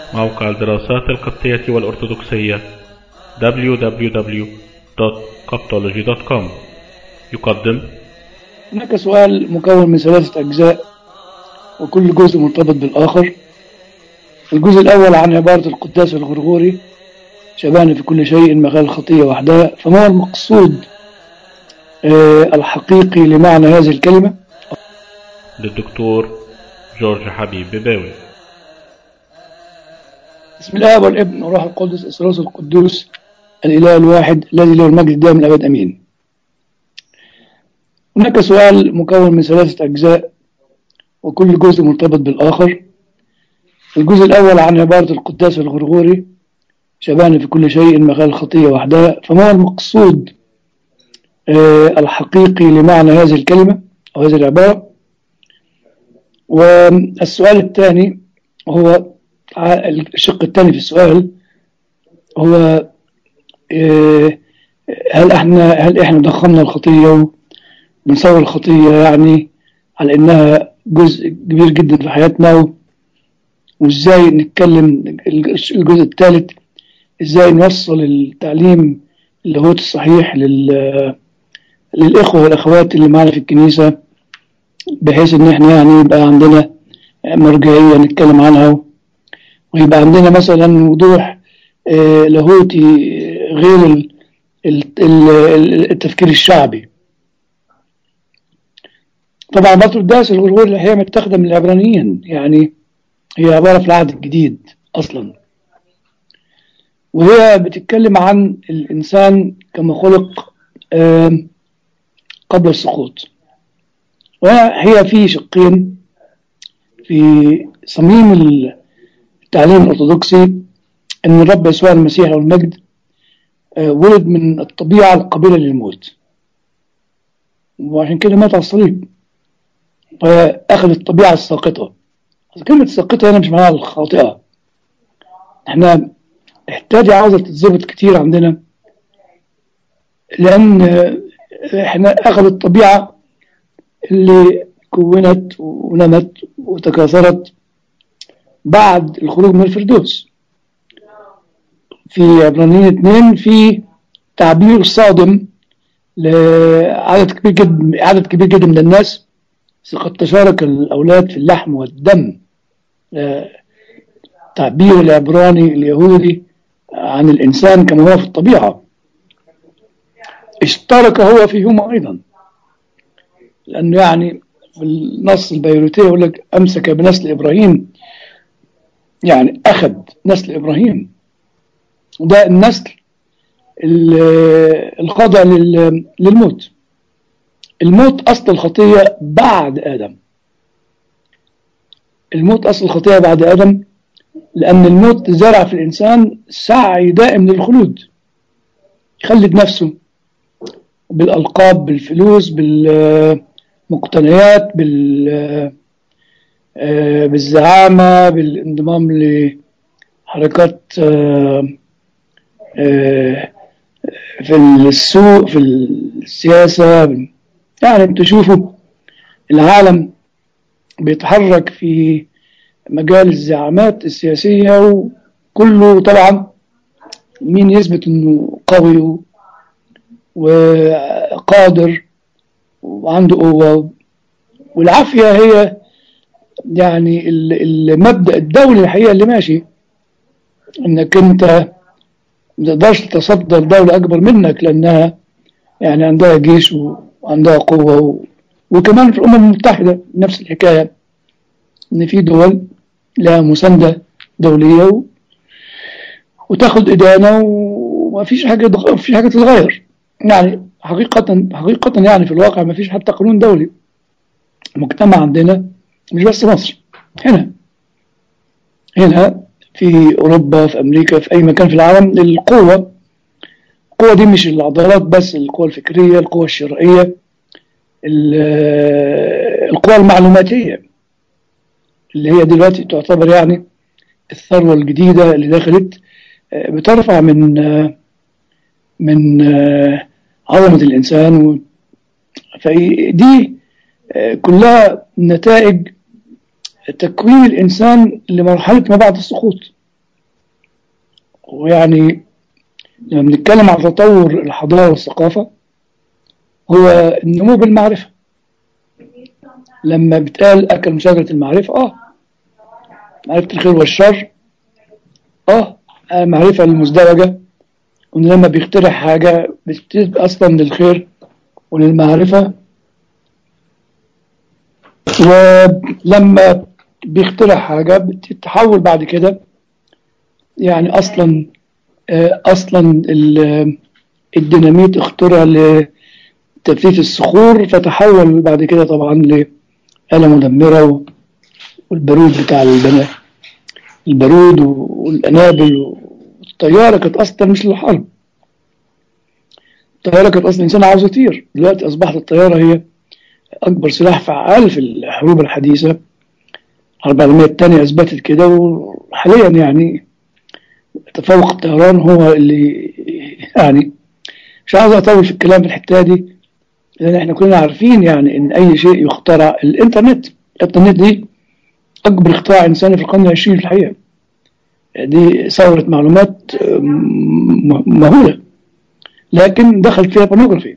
موقع الدراسات القبطية والأرثوذكسية www.coptology.com يقدم هناك سؤال مكون من ثلاثة أجزاء وكل جزء مرتبط بالآخر الجزء الأول عن عبارة القداس الغرغوري شبهنا في كل شيء مغال الخطية وحدها فما هو المقصود آه، الحقيقي لمعنى هذه الكلمة للدكتور جورج حبيب بباوي بسم الله والابن والروح القدس الثالوث القدوس الإله الواحد الذي له المجد الدائم الأبد أمين هناك سؤال مكون من ثلاثة أجزاء وكل جزء مرتبط بالآخر الجزء الأول عن عبارة القداس الغرغوري شبهنا في كل شيء مغال الخطية وحدها فما هو المقصود آه، الحقيقي لمعنى هذه الكلمة أو هذه العبارة والسؤال الثاني هو ع- الشق الثاني في السؤال هو آه، هل احنا هل احنا ضخمنا الخطية وبنصور الخطية يعني على انها جزء كبير جدا في حياتنا و- وازاي نتكلم الجزء الثالث ازاي نوصل التعليم اللاهوت الصحيح لل للإخوة والأخوات اللي معنا في الكنيسة بحيث إن إحنا يعني يبقى عندنا مرجعية نتكلم عنها ويبقى عندنا مثلا وضوح آه، لاهوتي آه، غير ال- ال- ال- التفكير الشعبي طبعا بطل الداس الغرغور اللي هي متاخدة من العبرانيين يعني هي عبارة في العهد الجديد أصلا وهي بتتكلم عن الإنسان كما خلق آم، قبل السقوط وهي في شقين في صميم التعليم الأرثوذكسي أن الرب يسوع المسيح والمجد آه، ولد من الطبيعة القابلة للموت وعشان كده مات على الصليب وأخذ الطبيعة الساقطة كلمة ساقطة هنا مش معناها الخاطئة احنا الحتة عاوزة تتظبط كتير عندنا لأن آه، احنا أخذ الطبيعة اللي كونت ونمت وتكاثرت بعد الخروج من الفردوس في عبرانيين اثنين في تعبير صادم لعدد كبير جدا عدد كبير جدا من الناس قد تشارك الأولاد في اللحم والدم آه، تعبير العبراني اليهودي عن الإنسان كما هو في الطبيعة اشترك هو فيهما أيضا لأنه يعني في النص البيروتي يقول لك أمسك بنسل إبراهيم يعني أخذ نسل إبراهيم وده النسل ال- الخاضع لل- للموت الموت أصل الخطية بعد آدم الموت أصل الخطية بعد آدم لأن الموت زرع في الإنسان سعي دائم للخلود يخلد نفسه بالألقاب بالفلوس بالمقتنيات بال آه، بالزعامة بالانضمام لحركات آه، آه، في السوق في السياسة يعني انتوا شوفوا العالم بيتحرك في مجال الزعامات السياسية وكله طبعا مين يثبت انه قوي وقادر وعنده قوة والعافية هي يعني ال- المبدأ الدولي الحقيقة اللي ماشي انك انت ما تقدرش تتصدر دولة اكبر منك لانها يعني عندها جيش وعندها قوة و... وكمان في الامم المتحدة نفس الحكاية ان في دول لها مساندة دولية و... وتاخد ادانة وما فيش حاجة ما فيش حاجة تتغير يعني حقيقة حقيقة يعني في الواقع ما فيش حتى قانون دولي المجتمع عندنا مش بس مصر هنا هنا في أوروبا في أمريكا في أي مكان في العالم القوة القوة دي مش العضلات بس القوة الفكرية القوة الشرعية ال- القوة المعلوماتية اللي هي دلوقتي تعتبر يعني الثروة الجديدة اللي دخلت آه، بترفع من آه، من آه، عظمة الإنسان و- فدي آه، كلها نتائج تكوين الإنسان لمرحلة ما بعد السقوط ويعني لما بنتكلم عن تطور الحضارة والثقافة هو النمو بالمعرفة لما بتقال أكل من شجرة المعرفة آه معرفة الخير والشر آه المعرفة المزدوجة وإن لما بيخترع حاجة بتبقى أصلا للخير وللمعرفة ولما بيخترع حاجة بتتحول بعد كده يعني أصلا آه، أصلا ال- الديناميت اخترع لتثبيت الصخور فتحول بعد كده طبعا لآلة مدمرة و- والبارود بتاع البناء البارود والقنابل والطيارة كانت أصلا مش للحرب الطيارة كانت أصلا إنسان عاوز يطير دلوقتي أصبحت الطيارة هي أكبر سلاح فعال في الحروب الحديثة الحرب العالمية الثانية أثبتت كده وحاليا يعني تفوق الطيران هو اللي يعني مش عاوز أطول في الكلام في الحتة دي لأن إحنا كلنا عارفين يعني إن أي شيء يخترع الإنترنت الإنترنت دي أكبر اختراع إنساني في القرن العشرين في الحقيقة دي ثورة معلومات م- مهولة لكن دخل فيها بورنوغرافي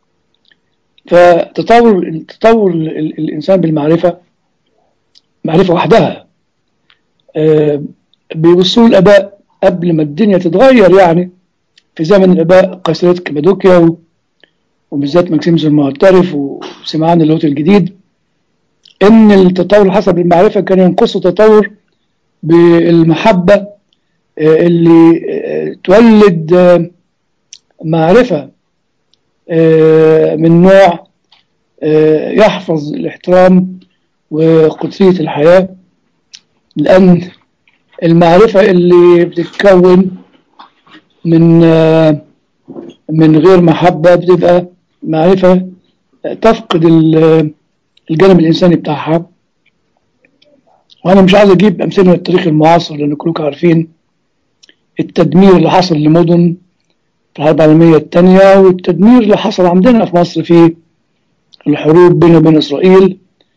فتطور تطور ال- ال- الإنسان بالمعرفة معرفة وحدها آه، بيوصلوا الآباء قبل ما الدنيا تتغير يعني في زمن الآباء قيصرية كابادوكيا و- وبالذات ماكسيموس المعترف وسمعان اللاهوت الجديد إن التطور اللي حصل بالمعرفة كان ينقصه تطور بالمحبة آه، اللي آه، تولد آه، معرفة آه، من نوع آه، يحفظ الاحترام وقدسية الحياة لأن المعرفة اللي بتتكون من آه، من غير محبة بتبقى معرفة تفقد ال- الجانب الإنساني بتاعها وأنا مش عايز أجيب أمثلة من التاريخ المعاصر لأن كلكم عارفين التدمير اللي حصل لمدن في الحرب العالمية الثانية والتدمير اللي حصل عندنا في مصر في الحروب بين وبين إسرائيل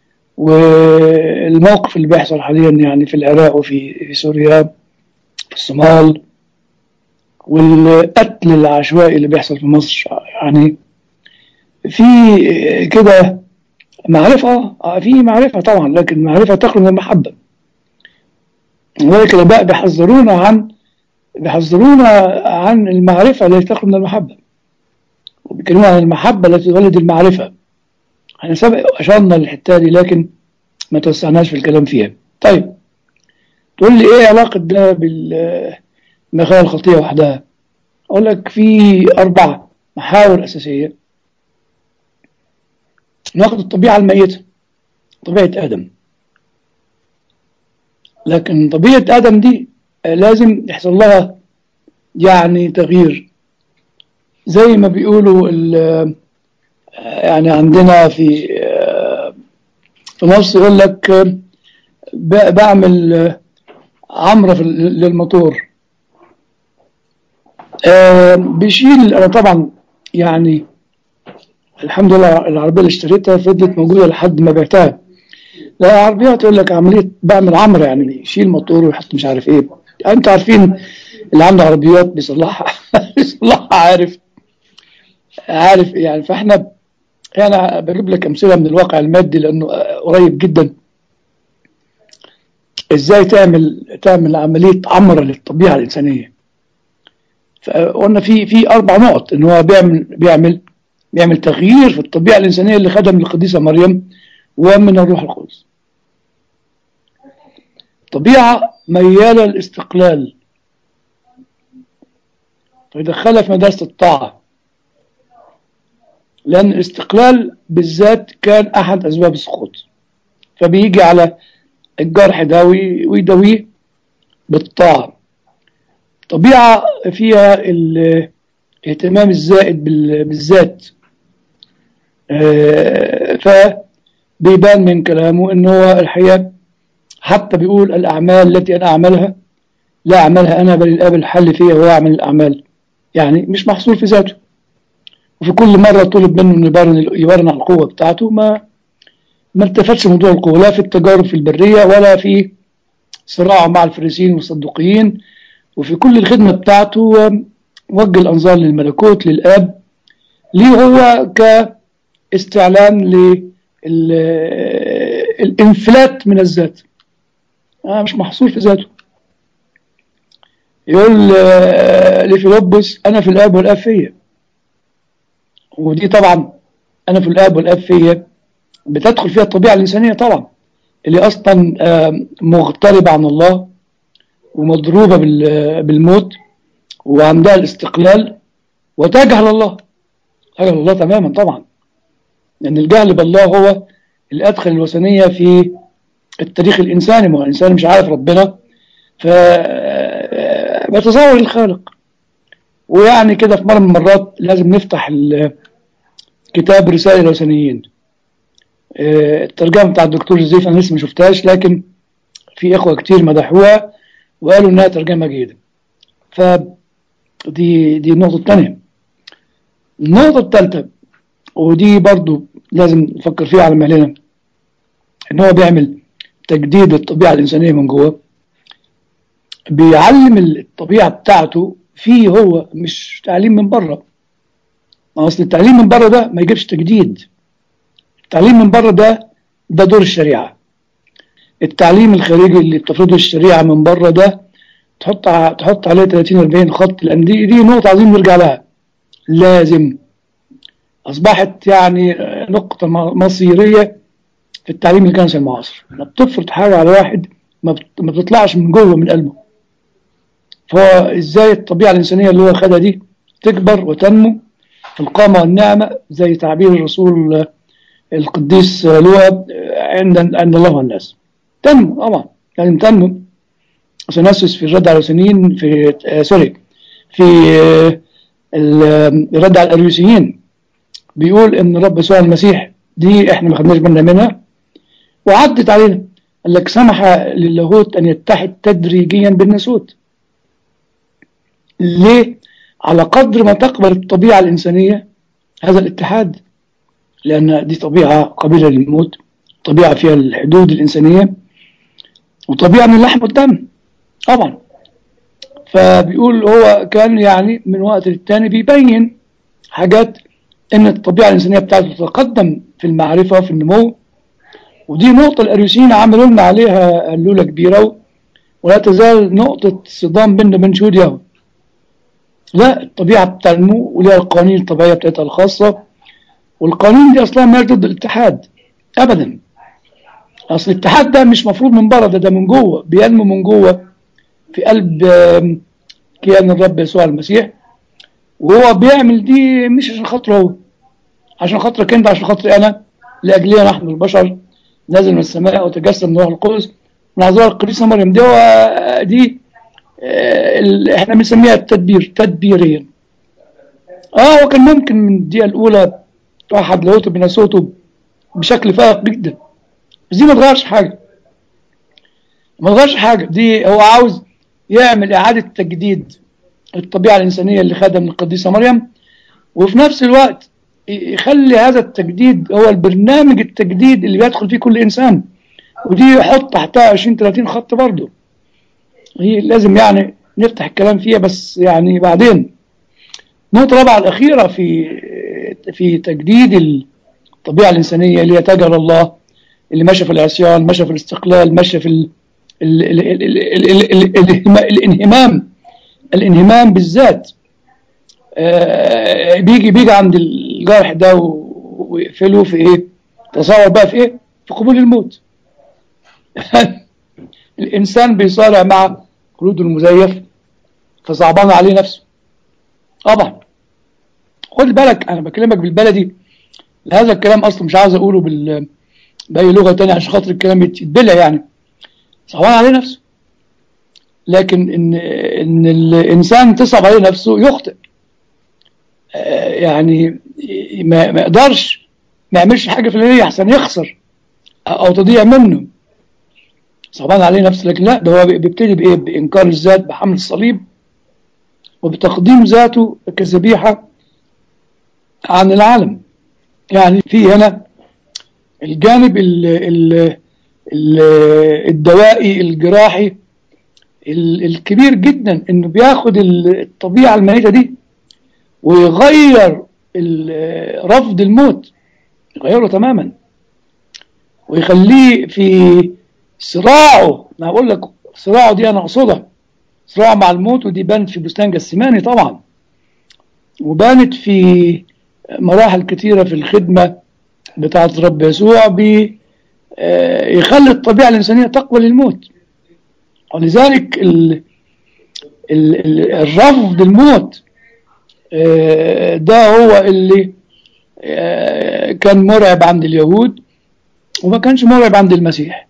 والموقف اللي بيحصل حاليا يعني في العراق وفي في سوريا في الصومال والقتل العشوائي اللي بيحصل في مصر يعني في كده معرفة آه، في معرفة طبعا لكن معرفة تخرج من المحبة ولكن الآباء بيحذرونا عن بيحذرونا عن المعرفة التي تخرج من المحبة وبيتكلموا عن المحبة التي تولد المعرفة احنا سبق أشرنا للحتة دي لكن ما توسعناش في الكلام فيها طيب تقول لي ايه علاقة ده بالمخايا الخطية وحدها اقول لك في اربع محاور اساسية ناخد الطبيعة الميتة طبيعة ادم لكن طبيعة ادم دي آه، لازم يحصل لها يعني تغيير زي ما بيقولوا ال- آه، يعني عندنا في آه، في مصر يقول لك آه، ب- بعمل آه، عمرة في ال- للموتور آه، بيشيل انا طبعا يعني الحمد لله العربيه اللي اشتريتها فضلت موجوده لحد ما بعتها لا عربيات يقول لك عمليه بعمل عمره يعني بيشيل موتور ويحط مش عارف ايه انتوا عارفين اللي عنده عربيات بيصلحها بيصلحها عارف عارف يعني فاحنا انا بجيب لك امثله من الواقع المادي لانه قريب جدا ازاي تعمل تعمل عمليه عمره للطبيعه الانسانيه فقلنا في في اربع نقط ان هو بيعمل بيعمل بيعمل تغيير في الطبيعه الانسانيه اللي خدم القديسه مريم ومن الروح القدس طبيعه مياله للاستقلال فيدخلها في مدرسه الطاعه لان الاستقلال بالذات كان احد اسباب السقوط فبيجي على الجرح ده وي- ويداويه بالطاعه طبيعه فيها الاهتمام الزائد بال- بالذات آه، فبيبان من كلامه ان هو الحقيقه حتى بيقول الاعمال التي انا اعملها لا اعملها انا بل الاب الحل فيها هو يعمل الاعمال يعني مش محصور في ذاته وفي كل مره طلب منه انه يبرن يبرن على القوه بتاعته ما ما التفتش موضوع القوه لا في التجارب في البريه ولا في صراعه مع الفريسيين والصدوقيين وفي كل الخدمة بتاعته وجه الأنظار للملكوت للآب ليه هو كاستعلام للانفلات من الذات آه مش محصور في ذاته يقول لفيلبس أنا في الآب والآب فيا ودي طبعا أنا في الآب والآب فيا بتدخل فيها الطبيعة الإنسانية طبعا اللي أصلا مغتربة عن الله ومضروبة بالموت وعندها الاستقلال وتجهل الله تجهل الله تماما طبعا لأن الجهل بالله هو اللي أدخل الوثنية في التاريخ الإنساني ما هو الإنسان مش عارف ربنا ف بيتصور الخالق ويعني كده في مرة من المرات لازم نفتح كتاب رسائل الوثنيين الترجمة بتاع الدكتور جوزيف أنا لسه ما شفتهاش لكن في إخوة كتير مدحوها وقالوا إنها ترجمة جيدة فدي دي النقطة الثانية النقطة الثالثة ودي برضو لازم نفكر فيها على مهلنا إن هو بيعمل تجديد الطبيعة الإنسانية من جوه بيعلم الطبيعة بتاعته فيه هو مش تعليم من بره أصل التعليم من بره ده ما يجيبش تجديد التعليم من بره ده ده دور الشريعة التعليم الخارجي اللي بتفرضه الشريعة من بره ده تحط تحط عليه 30 40 خط لأن دي دي نقطة عايزين نرجع لها لازم أصبحت يعني نقطة مصيرية في التعليم الكنسي المعاصر لما بتفرض حاجة على واحد ما بتطلعش من جوه من قلبه فازاي الطبيعة الإنسانية اللي هو خدها دي تكبر وتنمو في القامة والنعمة زي تعبير الرسول القديس لوقا عند عند الله والناس تنمو طبعا لازم تنمو سنسس في الرد على الوثنيين في آه سوري في آه الرد على الأريوسيين بيقول إن رب يسوع المسيح دي إحنا ما خدناش بالنا منها وعدت علينا قال لك سمح للاهوت أن يتحد تدريجيا بالناسوت ليه؟ على قدر ما تقبل الطبيعة الإنسانية هذا الاتحاد لأن دي طبيعة قابلة للموت طبيعة فيها الحدود الإنسانية وطبيعة من اللحم والدم طبعا فبيقول هو كان يعني من وقت للتاني بيبين حاجات ان الطبيعة الإنسانية بتاعته تتقدم في المعرفة وفي النمو ودي نقطة الأريوسيين عملوا لنا عليها اللولة كبيرة ولا تزال نقطة صدام بيننا وبين شهود يهود لا الطبيعة بتنمو وليها القوانين الطبيعية بتاعتها الخاصة والقانون دي أصلا ما ضد الاتحاد أبدا أصل الاتحاد ده مش مفروض من بره ده ده من جوه بينمو من جوه في قلب كيان الرب يسوع المسيح وهو بيعمل دي مش عشان خاطره هو عشان خاطرك انت عشان خاطري انا لاجلنا نحن البشر نازل من السماء وتجسد من روح القدس من عذراء القديسه مريم دي هو دي احنا بنسميها التدبير تدبيريا اه وكان ممكن من الدقيقه الاولى واحد لاهوته بناسوته بشكل فائق جدا بس دي ما تغيرش حاجه ما تغيرش حاجه دي هو عاوز يعمل اعاده تجديد الطبيعه الانسانيه اللي خدها من القديسه مريم وفي نفس الوقت يخلي هذا التجديد هو البرنامج التجديد اللي بيدخل فيه كل انسان ودي يحط تحتها 20 30 خط برضه هي لازم يعني نفتح الكلام فيها بس يعني بعدين النقطة الرابعة الأخيرة في في تجديد الطبيعة الإنسانية اللي هي تجعل الله اللي ماشية في العصيان ماشية في الاستقلال ماشية في ال ال ال ال ال ال ال الانهمام الانهمام بالذات آه بيجي بيجي عند الجرح ده ويقفله في ايه تصور بقى في ايه في قبول الموت الانسان بيصارع مع خلود المزيف فصعبان عليه نفسه طبعا خد بالك انا بكلمك بالبلدي هذا الكلام اصلا مش عاوز اقوله بال باي لغه تانية عشان خاطر الكلام يتبلع يعني صعبان عليه نفسه لكن ان ان الانسان تصعب عليه نفسه يخطئ يعني ما يقدرش ما يعملش حاجه فلانيه احسن يخسر او تضيع منه صعبان عليه نفسه لكن لا ده هو بيبتدي بايه بانكار الذات بحمل الصليب وبتقديم ذاته كذبيحه عن العالم يعني في هنا الجانب ال ال ال الدوائي الجراحي ال- الكبير جدا انه بياخد ال- الطبيعة الميتة دي ويغير ال- رفض الموت يغيره تماما ويخليه في صراعه انا هقول لك صراعه دي انا اقصدها صراع مع الموت ودي بانت في بستان جسماني طبعا وبانت في مراحل كتيرة في الخدمة بتاعة رب يسوع بي آه، يخلي الطبيعة الإنسانية تقبل الموت ولذلك ال ال ال الرفض الموت آه، ده هو اللي آه، كان مرعب عند اليهود وما كانش مرعب عند المسيح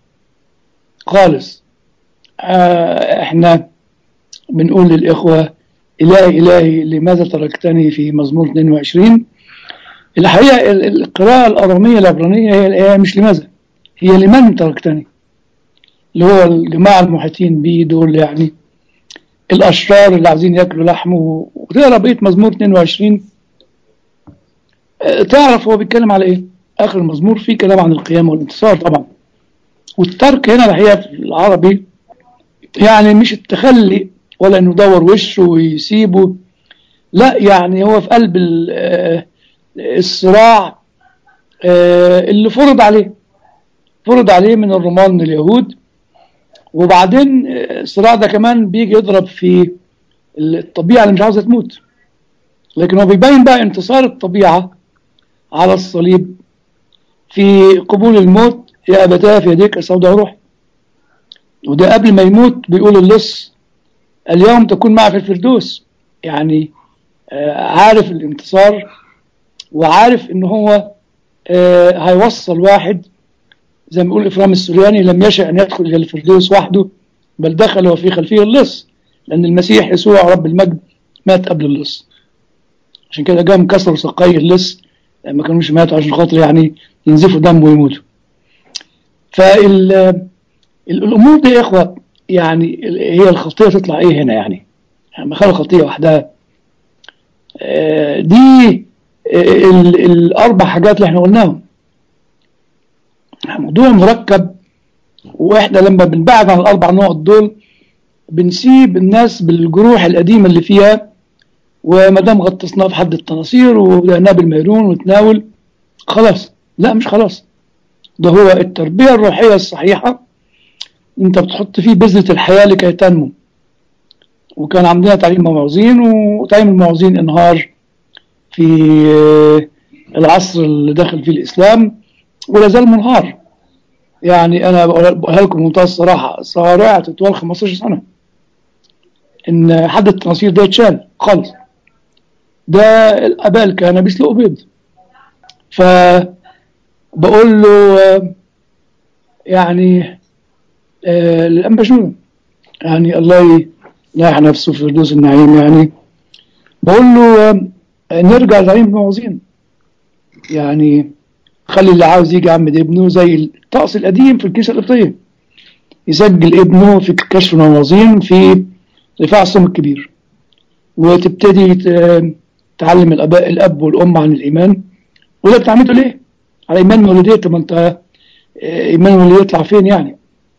خالص آه، احنا بنقول للإخوة إلهي إلهي لماذا تركتني في مزمور 22 الحقيقة ال- القراءة الأرامية العبرانية هي الآية مش لماذا هي لمن تركتني اللي هو الجماعة المحيطين بيه دول يعني الأشرار اللي عايزين ياكلوا لحمه وتقرا بقية مزمور 22 آه، تعرف هو بيتكلم على إيه آخر المزمور فيه كلام عن القيامة والانتصار طبعا والترك هنا الحقيقة في العربي يعني مش التخلي ولا انه يدور وشه ويسيبه لا يعني هو في قلب ال- آه، الصراع آه، اللي فرض عليه فرض عليه من الرومان من اليهود وبعدين آه، الصراع ده كمان بيجي يضرب في الطبيعة اللي مش عاوزة تموت لكن هو بيبين بقى انتصار الطبيعة على الصليب في قبول الموت يا أبتاه في يديك السوداء روح وده قبل ما يموت بيقول اللص اليوم تكون معي في الفردوس يعني آه، عارف الانتصار وعارف ان هو آه، هيوصل واحد زي ما بيقول افرام السورياني لم يشأ ان يدخل الى الفردوس وحده بل دخل وفي خلفه اللص لان المسيح يسوع رب المجد مات قبل اللص عشان كده قام كسروا سقي اللص ما كانوش ماتوا عشان خاطر يعني ينزفوا دم ويموتوا فال الامور دي يا اخوه يعني هي الخطيه تطلع ايه هنا يعني لما خلق خطيه وحدها آه، دي آه، ال- الاربع حاجات اللي احنا قلناهم موضوع مركب واحنا لما بنبعد عن الاربع نقط دول بنسيب الناس بالجروح القديمه اللي فيها وما دام غطسناه في حد التناصير ودهناه بالميرون وتناول خلاص لا مش خلاص ده هو التربيه الروحيه الصحيحه انت بتحط فيه بذره الحياه لكي تنمو وكان عندنا تعليم موعظين وتعليم الموعظين انهار في آه، العصر اللي دخل فيه الاسلام ولا زال منهار يعني انا بقولها لكم بمنتهى الصراحه صوارع تطول 15 سنه ان حد التناصير ده اتشال خالص ده الاباء كانوا بيسلقوا بيض ف بقول له آه، يعني آه، الانبا شنو يعني الله يريح نفسه في فردوس النعيم يعني بقول له آه، نرجع لتعليم الموازين يعني خلي اللي عاوز يجي يعمد ابنه زي الطقس القديم في الكنيسه القبطيه يسجل ابنه في كشف الموازين في رفاع الصوم الكبير وتبتدي ت- تعلم الاباء الاب والام عن الايمان وده بتعمده ليه؟ على ايمان مولوديه طب ما انت آه، ايمان مولوديه يطلع فين يعني؟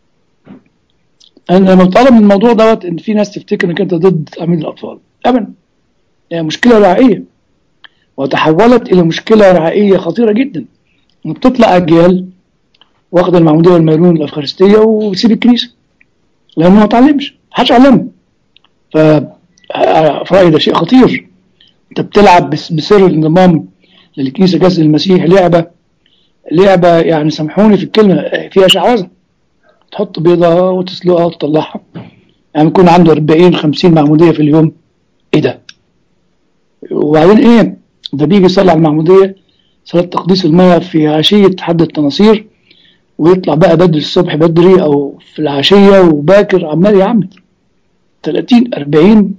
انا لما بطلب من الموضوع دوت ان في ناس تفتكر انك انت ضد تامين الاطفال ابدا هي مشكله رعائيه وتحولت الى مشكله رعائيه خطيره جدا ان بتطلع اجيال واخده المعموديه والميرون الافخارستيه وبتسيب الكنيسه لانه ما اتعلمش محدش علمه ف في رايي ده شيء خطير انت بتلعب بس- بسر الانضمام للكنيسه جسد المسيح لعبه لعبه يعني سامحوني في الكلمه فيها شعوذه تحط بيضه وتسلقها وتطلعها يعني يكون عنده 40 50 معموديه في اليوم ايه ده؟ وبعدين ايه؟ ده بيجي يصلي على المعموديه صلاه تقديس المياه في عشيه حد التناصير ويطلع بقى بدري الصبح بدري او في العشيه وباكر عمال يعمد 30 40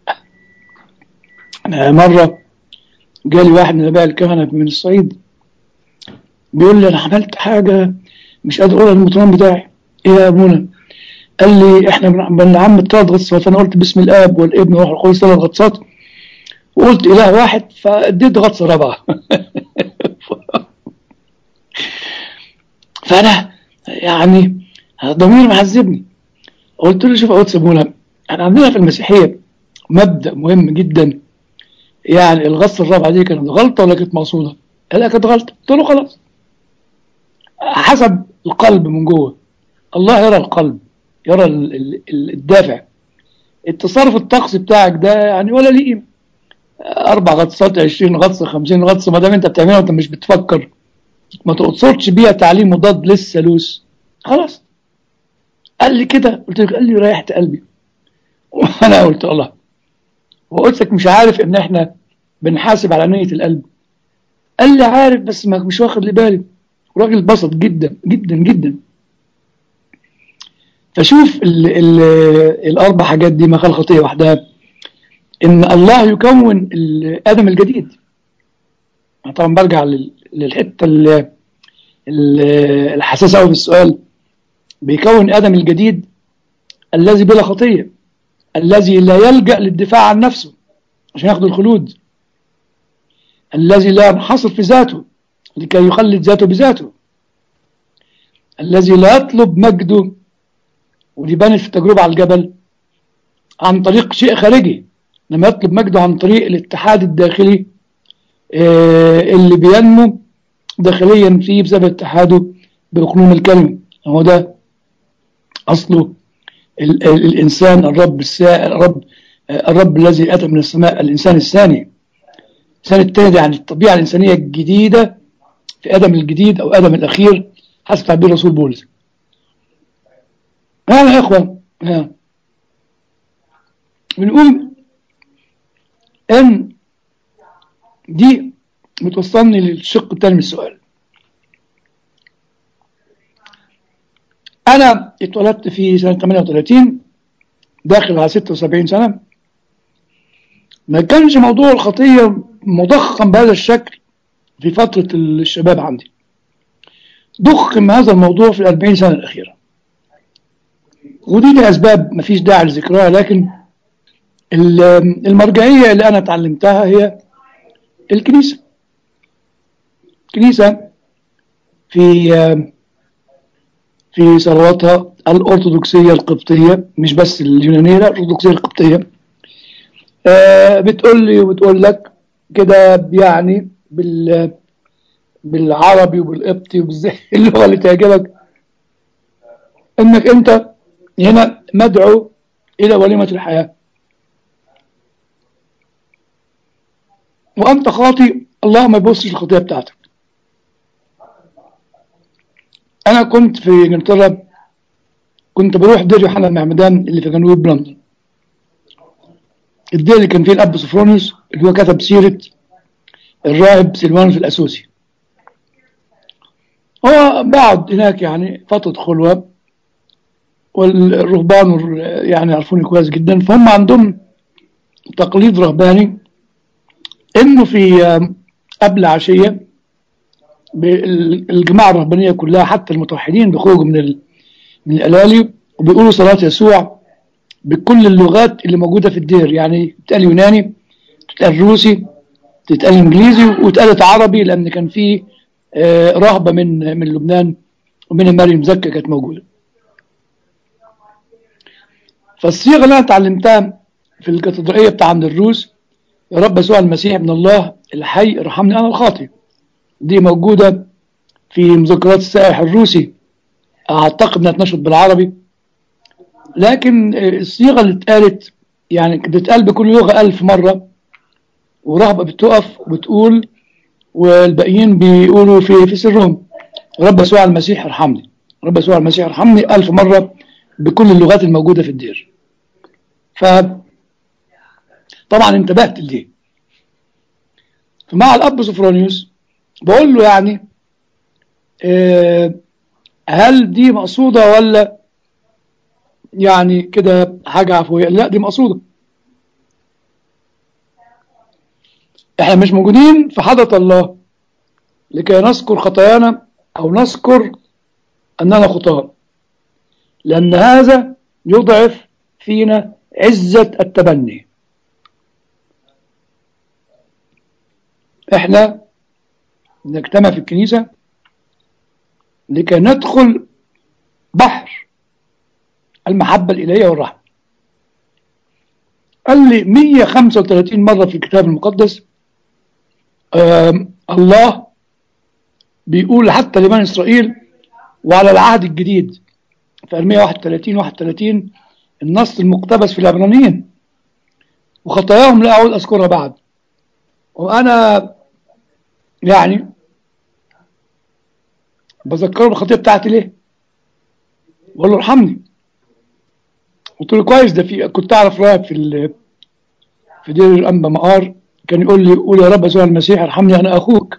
أنا مرة جالي واحد من آباء الكهنة من الصعيد بيقول لي أنا عملت حاجة مش قادر أقولها للمطران بتاعي إيه يا أبونا؟ قال لي إحنا بن- بنعمد ثلاث غطسات فأنا قلت باسم الآب والابن والروح القدس ثلاث غطسات وقلت إله واحد فاديت غطسة رابعة فأنا يعني ضميري محذبني قلت له شوف يا قدس ابونا احنا عندنا في المسيحيه مبدا مهم جدا يعني الغصه الرابعه دي كانت غلطه ولا كانت مقصوده؟ قال لها كانت غلطه قلت له خلاص حسب القلب من جوه الله يرى القلب يرى ال- ال- ال- الدافع التصرف الطقسي بتاعك ده يعني ولا ليه قيمه اربع غطسات 20 غطسه 50 غطسه ما دام انت بتعملها وانت مش بتفكر ما تقصدش بيها تعليم مضاد للثالوث خلاص قال لي كده قلت له قال لي ريحت قلبي وانا قلت الله وقلت لك مش عارف ان احنا بنحاسب على نيه القلب قال لي عارف بس ما مش واخد لي بالي راجل اتبسط جدا جدا جدا فشوف ال ال الاربع حاجات دي ما خلق خطيه وحدها ان الله يكون الادم الجديد أنا طبعا برجع لل- للحته ال- ال- الحساسه قوي في السؤال بيكون ادم الجديد الذي بلا خطيه الذي لا يلجا للدفاع عن نفسه عشان ياخد الخلود الذي لا ينحصر في ذاته لكي يخلد ذاته بذاته الذي لا يطلب مجده ودي بانت في التجربة على الجبل عن طريق شيء خارجي لما يطلب مجده عن طريق الاتحاد الداخلي آه، اللي بينمو داخليا فيه بسبب اتحاده بأقنوم الكلمة هو ده أصله ال- ال- الإنسان الرب السا... الرب آه، الرب الذي أتى من السماء الإنسان الثاني الإنسان الثاني يعني الطبيعة الإنسانية الجديدة في آدم الجديد أو آدم الأخير حسب تعبير رسول بولس ها يا إخوة ها بنقول إن دي بتوصلني للشق الثاني من السؤال أنا اتولدت في سنة 38 داخل على 76 سنة ما كانش موضوع الخطية مضخم بهذا الشكل في فترة الشباب عندي ضخم هذا الموضوع في الأربعين سنة الأخيرة ودي لأسباب مفيش داعي لذكرها لكن ال- المرجعية اللي أنا اتعلمتها هي الكنيسة الكنيسة في في ثرواتها الأرثوذكسية القبطية مش بس اليونانية لا الأرثوذكسية القبطية آه، بتقول لي وبتقول لك كده يعني بال بالعربي وبالقبطي وبالزي اللغة اللي تعجبك انك انت هنا مدعو الى وليمة الحياة وانت خاطي الله ما يبصش الخطية بتاعتك انا كنت في انجلترا كنت بروح دير يوحنا المعمدان اللي في جنوب لندن الدير اللي كان فيه الاب سوفرونيوس اللي هو كتب سيرة الراهب سلوانوس الاسوسي هو بعد هناك يعني فترة خلوة والرهبان وال- يعني يعرفوني كويس جدا فهم عندهم تقليد رهباني انه في آم، قبل عشية بال- الجماعة الرهبانية كلها حتى المتوحدين بيخرجوا من ال- من الألالي وبيقولوا صلاة يسوع بكل اللغات اللي موجودة في الدير يعني تتقال يوناني تتقال روسي تتقال انجليزي واتقالت عربي لان كان في آه، رهبة من من لبنان ومن مريم زكا كانت موجودة فالصيغة اللي انا اتعلمتها في الكاتدرائية بتاع عند الروس يا رب يسوع المسيح ابن الله الحي ارحمني انا الخاطئ دي موجودة في مذكرات السائح الروسي اعتقد انها اتنشرت بالعربي لكن آه، الصيغة اللي اتقالت يعني بتتقال بكل لغة ألف مرة ورهبة بتقف وبتقول والباقيين بيقولوا في في سرهم رب يسوع المسيح ارحمني رب يسوع المسيح ارحمني ألف مرة بكل اللغات الموجودة في الدير ف طبعا انتبهت لدي فمع الأب سوفرونيوس بقول له يعني آه، هل دي مقصودة ولا يعني كده حاجة عفوية لا دي مقصودة احنا مش موجودين في حضرة الله لكي نذكر خطايانا او نذكر اننا خطاة لان هذا يضعف فينا عزة التبني احنا نجتمع في الكنيسة لكي ندخل بحر المحبة الإلهية والرحمة قال لي 135 مرة في الكتاب المقدس آم، الله بيقول حتى لبني إسرائيل وعلى العهد الجديد في أرمية 31 31 النص المقتبس في العبرانيين وخطاياهم لا أعود أذكرها بعد وأنا يعني بذكره بالخطية بتاعتي ليه؟ بقول له ارحمني قلت له كويس ده في كنت اعرف راهب في ال... في دير الانبا مقار كان يقول لي قول يا رب يسوع المسيح ارحمني انا اخوك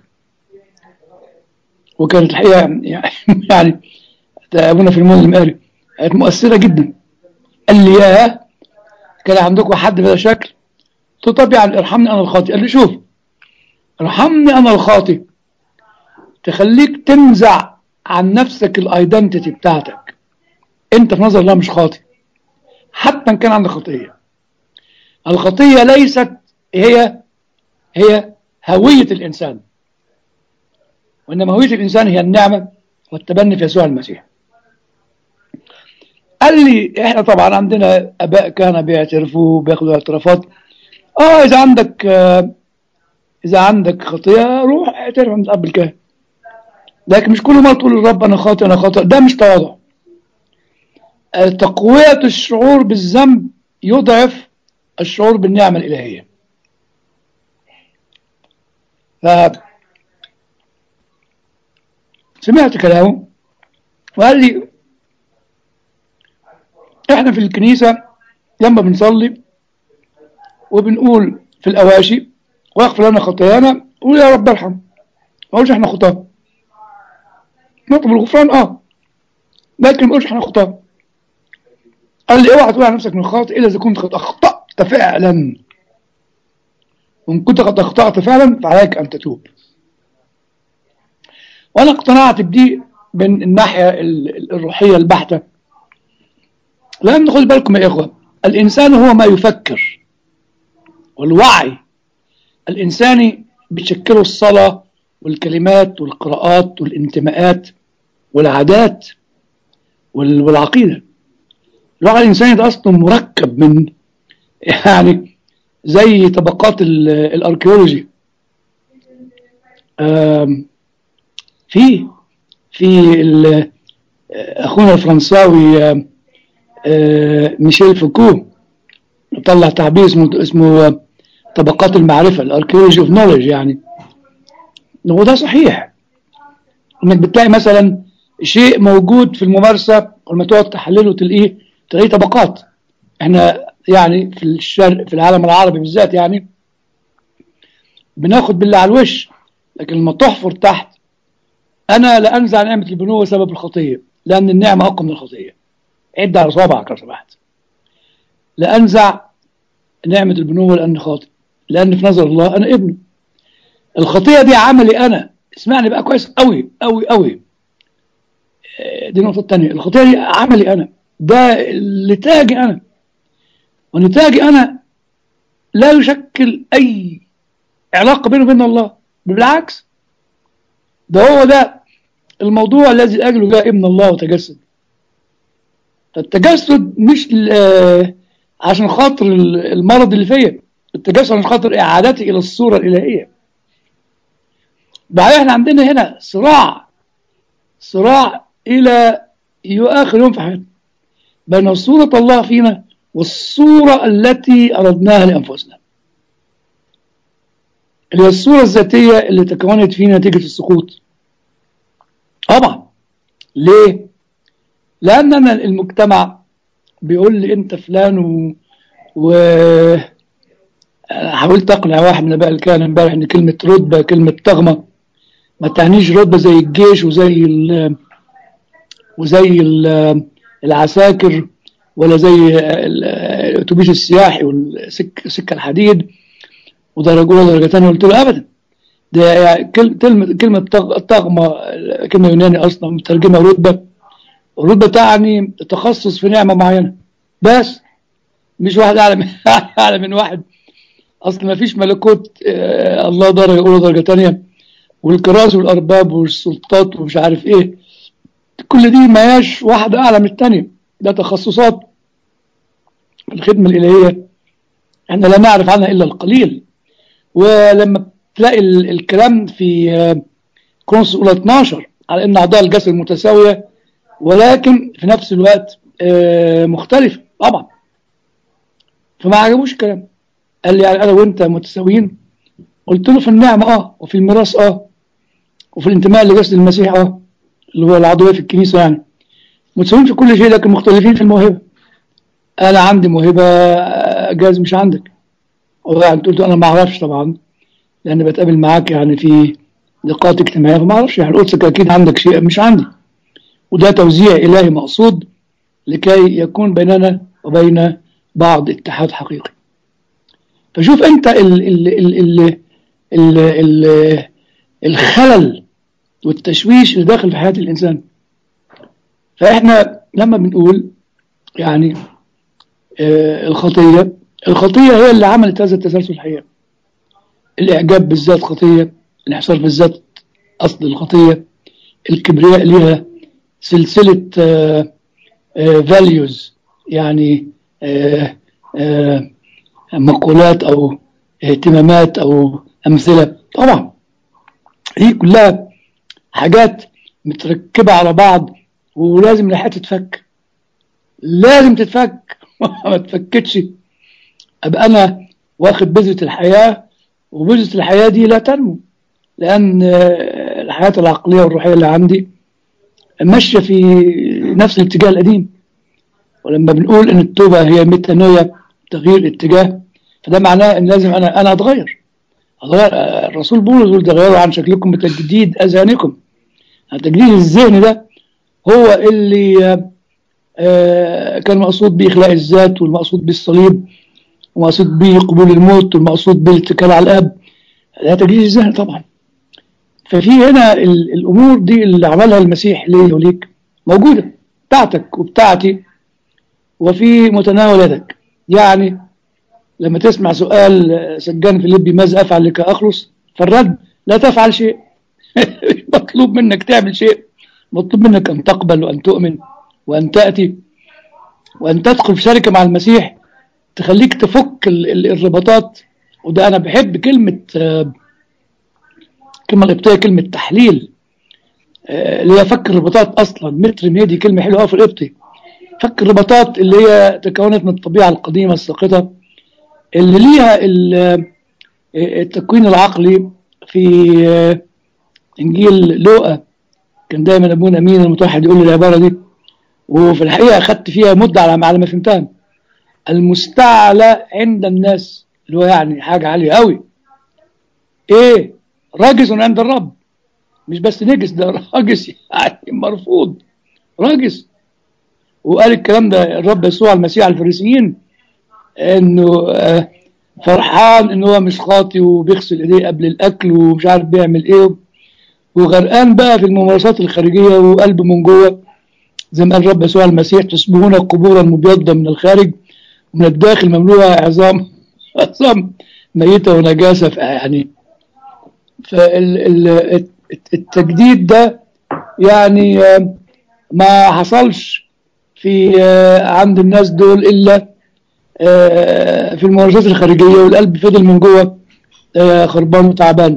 وكانت الحقيقه يعني يعني ده ابونا في المول المقاري كانت مؤثره جدا قال لي يا كان عندكم حد بهذا الشكل قلت له طب يعني ارحمني انا الخاطئ قال لي شوف ارحمني انا الخاطئ تخليك تنزع عن نفسك الايدنتيتي بتاعتك انت في نظر الله مش خاطئ حتى ان كان عندك خطيه الخطيه ليست هي هي هويه الانسان وانما هويه الانسان هي النعمه والتبني في يسوع المسيح قال لي احنا طبعا عندنا اباء كانوا بيعترفوا بياخدوا اعترافات اه اذا عندك آه اذا عندك خطيه روح اعترف عند الاب الكاهن لكن مش كل ما تقول للرب انا خاطئ انا خاطئ ده مش تواضع تقوية الشعور بالذنب يضعف الشعور بالنعمة الإلهية ف سمعت كلامه وقال لي احنا في الكنيسة لما بنصلي وبنقول في الأواشي واغفر لنا خطايانا قول يا رب ارحم ما اقولش احنا خطاه نطلب الغفران اه لكن ما نقولش احنا خطاه قال لي اوعى تقول على نفسك من خاطئ الا اذا كنت قد اخطات فعلا وان كنت قد اخطات فعلا فعليك ان تتوب وانا اقتنعت بدي من الناحيه ال- الروحيه البحته لان خد بالكم يا اخوه الانسان هو ما يفكر والوعي الانساني بيشكله الصلاه والكلمات والقراءات والانتماءات والعادات وال- والعقيده الوعي الإنساني ده أصلا مركب من يعني زي طبقات ال- الأركيولوجي آم، في في ال- أخونا الفرنساوي آم، آه، ميشيل فوكو طلع تعبير اسمه اسمه آه، طبقات المعرفة الأركيولوجي اوف نولج يعني وده صحيح انك بتلاقي مثلا شيء موجود في الممارسة ولما تقعد تحلله تلاقيه تلاقيه طبقات احنا يعني في الشرق في العالم العربي بالذات يعني بناخد بالله على الوش لكن لما تحفر تحت انا لا انزع نعمة البنوة سبب الخطية لان النعمة اقوى من الخطية عد على صوابعك لو سمحت لا انزع نعمة البنوة لان خاطئ لان في نظر الله انا ابنه الخطية دي عملي انا اسمعني بقى كويس قوي قوي قوي آه، دي النقطة الثانية الخطية دي عملي انا ده نتاجي انا ونتاجي انا لا يشكل اي علاقة بينه وبين الله بالعكس ده هو ده الموضوع الذي لاجله جاء ابن الله وتجسد التجسد مش ل- عشان خاطر المرض اللي فيا التجسد عشان خاطر اعادتي الى الصورة الالهية بعدين احنا عندنا هنا صراع صراع الى اخر يوم في حياتنا بين صورة الله فينا والصورة التي أردناها لأنفسنا اللي هي الصورة الذاتية اللي تكونت فينا نتيجة السقوط طبعا ليه؟ لأننا المجتمع بيقول لي أنت فلان و, و... أنا حاولت أقنع واحد من الآباء اللي كان امبارح إن كلمة رتبة كلمة طغمة ما تعنيش رتبة زي الجيش وزي ال... وزي ال... العساكر ولا زي ال- الاتوبيس السياحي والسكه الحديد ودرجه اولى ودرجه ثانيه قلت له ابدا ده يعني كل- كلمه كلمه طغ- طغمه كلمه يوناني اصلا مترجمه رتبه الرتبه تعني تخصص في نعمه معينه بس مش واحد اعلى من اعلى من واحد اصل ما فيش ملكوت آه، الله درجه اولى ودرجه ثانيه والكراسي والارباب والسلطات ومش عارف ايه كل دي ما هياش واحده اعلى من الثانيه ده تخصصات الخدمة الإلهية احنا لا نعرف عنها إلا القليل ولما تلاقي ال- الكلام في آه، كورنثوس الأولى 12 على أن أعضاء الجسد متساوية ولكن في نفس الوقت آه، مختلفة طبعا فما عجبوش الكلام قال لي يعني أنا وأنت متساويين قلت له في النعمة اه وفي الميراث اه وفي الانتماء لجسد المسيح اه اللي هو العضوية في الكنيسة يعني متساويين في كل شيء لكن مختلفين في الموهبة أنا عندي موهبة آه، جاز مش عندك وقعد قلت له أنا ما أعرفش طبعا لأن بتقابل معاك يعني في لقاءات اجتماعية فما أعرفش يعني قلت أكيد عندك شيء مش عندي وده توزيع إلهي مقصود لكي يكون بيننا وبين بعض اتحاد حقيقي فشوف أنت ال ال ال ال ال ال الخلل والتشويش اللي داخل في حياة الإنسان فإحنا لما بنقول يعني آه، الخطية الخطية هي اللي عملت هذا التسلسل الحقيقة الإعجاب بالذات خطية الإحصار بالذات أصل الخطية الكبرياء ليها سلسلة فاليوز يعني آه، آه، مقولات أو اهتمامات أو أمثلة طبعا دي كلها حاجات متركبة على بعض ولازم الحياة تتفك لازم تتفك ما تفكتش أبقى أنا واخد بذرة الحياة وبذرة الحياة دي لا تنمو لأن آه، الحياة العقلية والروحية اللي عندي ماشية في نفس الاتجاه القديم ولما بنقول إن التوبة هي ميتانويا تغيير اتجاه فده معناه إن لازم أنا أنا أتغير أتغير آه، الرسول بولس يقول تغيروا عن شكلكم بتجديد أذهانكم التجديد الذهني ده هو اللي آه، آه، كان مقصود به إخلاء الذات والمقصود بالصليب ومقصود به قبول الموت والمقصود بالاتكال على الاب ده تجديد الذهن طبعا ففي هنا ال- الامور دي اللي عملها المسيح ليا وليك موجوده بتاعتك وبتاعتي وفي متناول يدك يعني لما تسمع سؤال آه، سجان فيليبي ماذا افعل لكي اخلص فالرد لا تفعل شيء مطلوب منك تعمل شيء مطلوب منك ان تقبل وان تؤمن وان تاتي وان تدخل في شركه مع المسيح تخليك تفك ال- ال- الرباطات وده انا بحب كلمه آه، كلمه القبطيه كلمه تحليل آه، اللي هي فك الرباطات اصلا متر ميدي كلمه حلوه قوي في القبطي فك الرباطات اللي هي تكونت من الطبيعه القديمه الساقطه اللي ليها ال- آه، التكوين العقلي في آه، انجيل لوقا كان دايما ابونا امين المتوحد يقول لي العباره دي وفي الحقيقه اخدت فيها مده على على ما فهمتها المستعلى عند الناس اللي هو يعني حاجة عالية قوي ايه راجز عند الرب مش بس نجس ده راجس يعني مرفوض راجس وقال الكلام ده الرب يسوع المسيح على الفريسيين انه آه، فرحان ان هو مش خاطي وبيغسل ايديه قبل الاكل ومش عارف بيعمل ايه وغرقان بقى في الممارسات الخارجيه وقلبه من جوه زي ما قال الرب يسوع المسيح تشبهون قبورا مبيضه من الخارج من الداخل مملوءة عظام عظام ميتة ونجاسة ف- يعني فالتجديد ده يعني آه، ما حصلش في آه، عند الناس دول إلا آه، في الممارسات الخارجية والقلب فضل من جوه آه، خربان وتعبان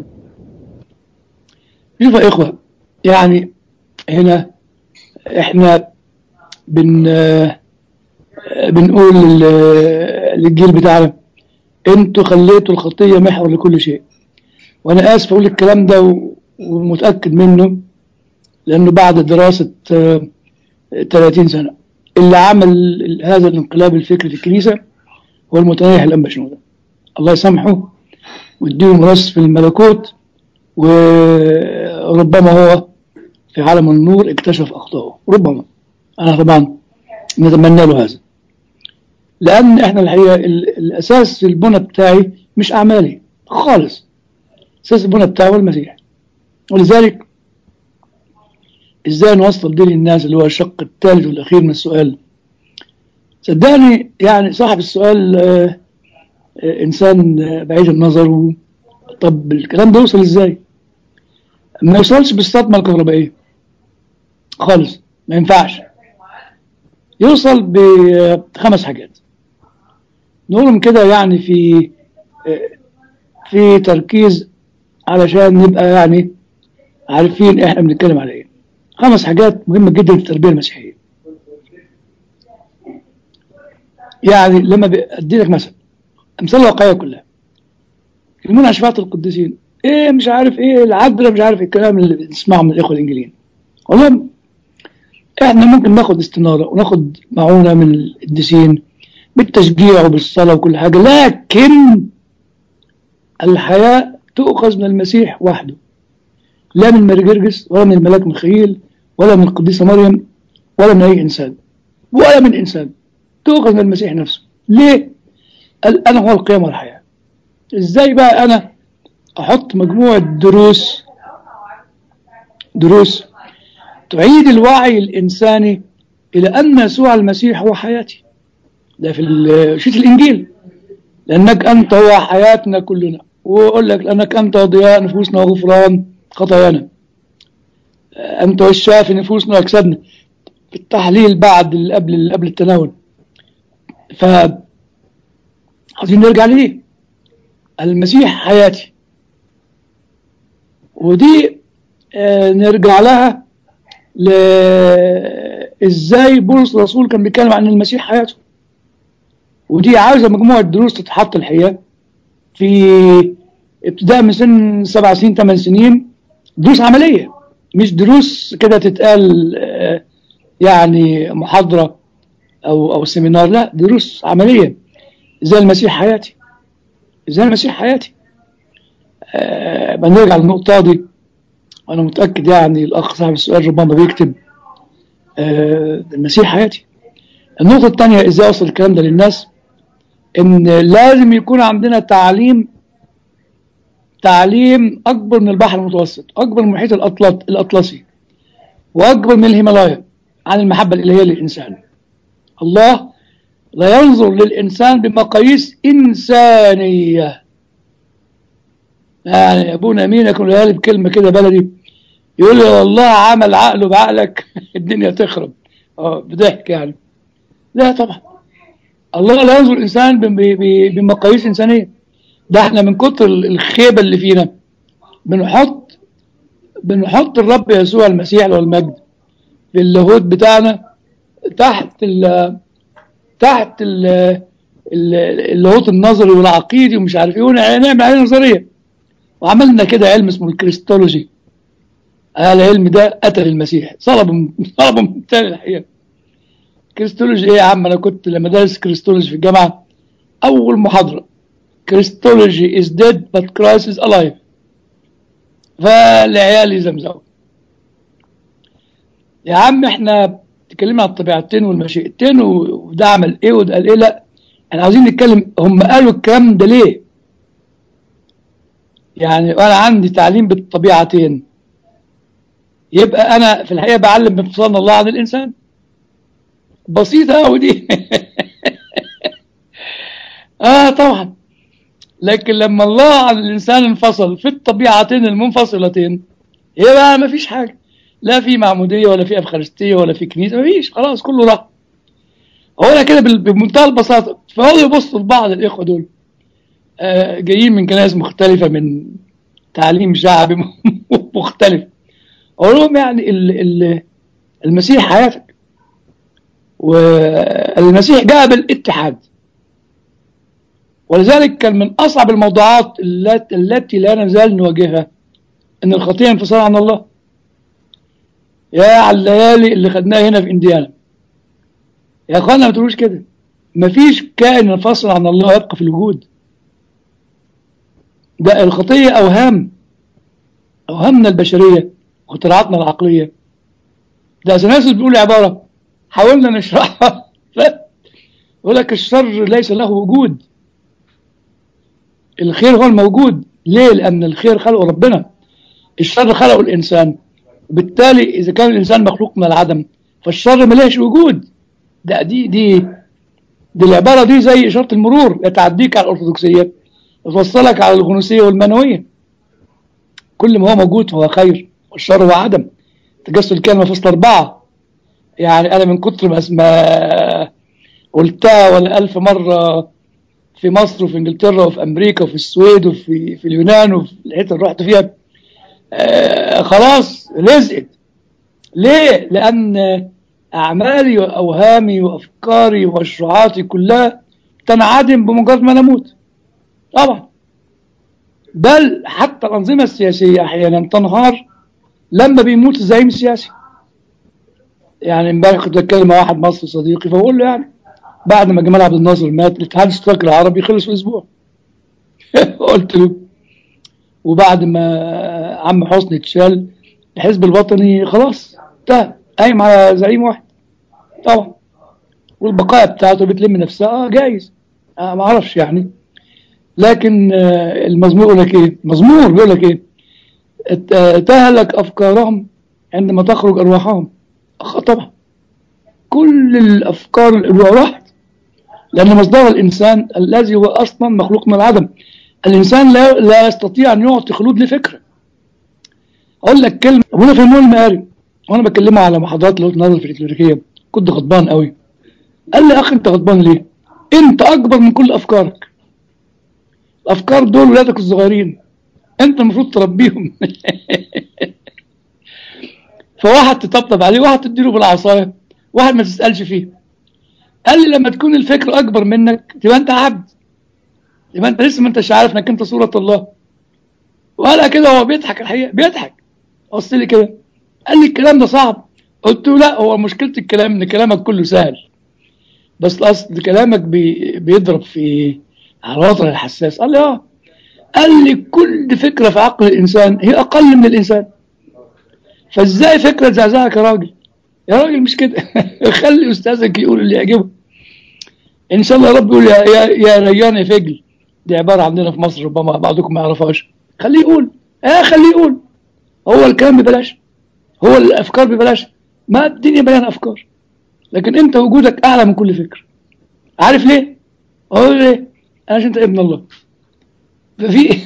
شوف يا إخوة يعني هنا إحنا بن آه، بنقول لل- للجيل بتاعنا انتوا خليتوا الخطية محور لكل شيء وانا اسف اقول الكلام ده و- ومتأكد منه لانه بعد دراسة آه، 30 سنة اللي عمل ال- هذا الانقلاب الفكري في الكنيسة هو المتنيح الانبا شنودة الله يسامحه ويديه ميراث في الملكوت وربما هو في عالم النور اكتشف اخطائه ربما انا طبعا نتمنى له هذا لان احنا الحقيقه ال- الاساس في البنى بتاعي مش اعمالي خالص اساس البنى بتاعي هو المسيح ولذلك ازاي نوصل دي للناس اللي هو الشق الثالث والاخير من السؤال صدقني يعني صاحب السؤال آه، آه، انسان آه، بعيد النظر و- طب الكلام ده يوصل ازاي ما يوصلش بالصدمه الكهربائيه خالص ما ينفعش يوصل بخمس حاجات نقولهم كده يعني في في تركيز علشان نبقى يعني عارفين احنا بنتكلم على ايه خمس حاجات مهمة جدا في التربية المسيحية يعني لما ادي لك مثلا امثال واقعية كلها يكلمون عن شفاعة القديسين ايه مش عارف ايه العدل مش عارف الكلام اللي بنسمعه من الاخوة الانجيليين والله احنا ممكن ناخد استنارة وناخد معونة من القديسين بالتشجيع وبالصلاة وكل حاجة لكن الحياة تؤخذ من المسيح وحده لا من مرجرجس ولا من الملاك ميخائيل ولا من القديسة مريم ولا من أي إنسان ولا من إنسان تؤخذ من المسيح نفسه ليه؟ قال أنا هو القيامة والحياة إزاي بقى أنا أحط مجموعة دروس دروس تعيد الوعي الإنساني إلى أن يسوع المسيح هو حياتي ده في شيت الإنجيل لأنك أنت هو حياتنا كلنا ويقول لك لأنك أنت ضياء نفوسنا وغفران خطايانا أنت والشافي نفوسنا وأجسادنا في التحليل بعد اللي قبل اللي قبل التناول ف عايزين نرجع ليه المسيح حياتي ودي آه نرجع لها ل ازاي بولس الرسول كان بيتكلم عن المسيح حياته ودي عاوزه مجموعه دروس تتحط الحقيقه في ابتداء من سن سبع سنين ثمان سنين دروس عمليه مش دروس كده تتقال آه يعني محاضره او او سيمينار لا دروس عمليه ازاي المسيح حياتي ازاي المسيح حياتي آه بنرجع للنقطه دي وانا متاكد يعني الاخ صاحب السؤال ربما بيكتب آه المسيح حياتي النقطه الثانيه ازاي اوصل الكلام ده للناس ان لازم يكون عندنا تعليم تعليم اكبر من البحر المتوسط اكبر من المحيط الأطلط الاطلسي واكبر من الهيمالايا عن المحبه الالهيه للانسان الله لا ينظر للانسان بمقاييس انسانيه يعني ابونا امين يكون لي بكلمه كده بلدي يقول لي والله عمل عقله بعقلك الدنيا تخرب اه بضحك يعني لا طبعا الله لا ينظر الانسان بمقاييس انسانيه ده احنا من كتر الخيبه اللي فينا بنحط بنحط الرب يسوع المسيح له المجد في اللاهوت بتاعنا تحت ال تحت ال اللاهوت النظري والعقيدي ومش عارف ايه ونعمل عليه نظريه وعملنا كده علم اسمه الكريستولوجي العلم ده قتل المسيح صلب صلب ممتاز الحقيقه كريستولوجي ايه يا عم انا كنت لما درس كريستولوجي في الجامعه اول محاضره كريستولوجي is dead but Christ is alive فالعيال يزمزقوا يا عم احنا اتكلمنا عن الطبيعتين والمشيئتين وده عمل ايه وده قال ايه لا احنا عاوزين نتكلم هم قالوا الكلام ده ليه يعني انا عندي تعليم بالطبيعتين يبقى انا في الحقيقه بعلم بانفصال الله عن الانسان بسيطه قوي دي اه طبعا لكن لما الله عن الانسان انفصل في الطبيعتين المنفصلتين يبقى ما فيش حاجه لا في معموديه ولا في افخارستيه ولا في كنيسه ما فيش خلاص كله راح هو انا كده بمنتهى البساطه فهو يبصوا لبعض الاخوه دول آه جايين من كنائس مختلفه من تعليم شعبي مختلف اقول لهم يعني ال ال المسيح حياتك والمسيح جاء بالاتحاد ولذلك كان من أصعب الموضوعات التي لا نزال نواجهها أن الخطيئة انفصال عن الله يا على الليالي اللي خدناها هنا في إنديانا يا أخوانا ما تقولوش كده مفيش كائن ينفصل عن الله يبقى في الوجود ده الخطية أوهام أوهامنا البشرية واختراعاتنا العقلية ده أثناسس بيقول عبارة حاولنا نشرحها لا يقول لك الشر ليس له وجود الخير هو الموجود ليه لأن الخير خلقه ربنا الشر خلقه الإنسان وبالتالي إذا كان الإنسان مخلوق من العدم فالشر ملهش وجود ده دي دي دي العبارة دي زي إشارة المرور يتعديك على الأرثوذكسية وتوصلك على الغنوصية والمنوية كل ما هو موجود فهو خير والشر هو عدم تجسد الكلمة فصل أربعة يعني أنا من كتر ما ما قلتها ولا ألف مرة في مصر وفي إنجلترا وفي أمريكا وفي السويد وفي في اليونان وفي الحتة اللي رحت فيها آه خلاص لزقت ليه؟ لأن أعمالي وأوهامي وأفكاري ومشروعاتي كلها تنعدم بمجرد ما نموت طبعا بل حتى الأنظمة السياسية أحيانا تنهار لما بيموت الزعيم السياسي يعني امبارح كنت بتكلم مع واحد مصري صديقي فبقول له يعني بعد ما جمال عبد الناصر مات الاتحاد الاشتراكي العربي خلص في اسبوع قلت له وبعد ما عم حسني اتشال الحزب الوطني خلاص انتهى قايم على زعيم واحد طبعا والبقايا بتاعته بتلم نفسها اه جايز آه ما اعرفش يعني لكن آه المزمور يقول لك ايه مزمور بيقول لك ايه تهلك افكارهم عندما تخرج ارواحهم أخ طبعا كل الافكار الارواح راحت لان مصدر الانسان الذي هو اصلا مخلوق من العدم الانسان لا لا يستطيع ان يعطي خلود لفكره اقول لك كلمه ابونا في المول المقاري وانا بكلمه على محاضرات اللي النهارده في الكليريكيه كنت غضبان قوي قال لي اخي انت غضبان ليه انت اكبر من كل افكارك الافكار دول ولادك الصغيرين انت المفروض تربيهم فواحد تطبطب عليه واحد تديله بالعصايه واحد ما تسالش فيه قال لي لما تكون الفكر اكبر منك تبقى انت عبد يبقى انت لسه ما انتش عارف انك انت صوره الله ولا كده هو بيضحك الحقيقه بيضحك بص لي كده قال لي الكلام ده صعب قلت له لا هو مشكله الكلام ان كلامك كله سهل بس الاصل كلامك بي بيضرب في على الوتر الحساس قال لي اه قال لي كل فكره في عقل الانسان هي اقل من الانسان فازاي فكره زعزعك يا راجل يا راجل مش كده خلي استاذك يقول اللي يعجبه ان شاء الله رب يقول يا يا, يا ريان يا فجل دي عباره عندنا في مصر ربما بعضكم ما يعرفهاش خليه يقول اه خليه يقول هو الكلام ببلاش هو الافكار ببلاش ما الدنيا مليانه افكار لكن انت وجودك اعلى من كل فكر عارف ليه؟ اقول ليه؟ عشان انت ابن الله ففي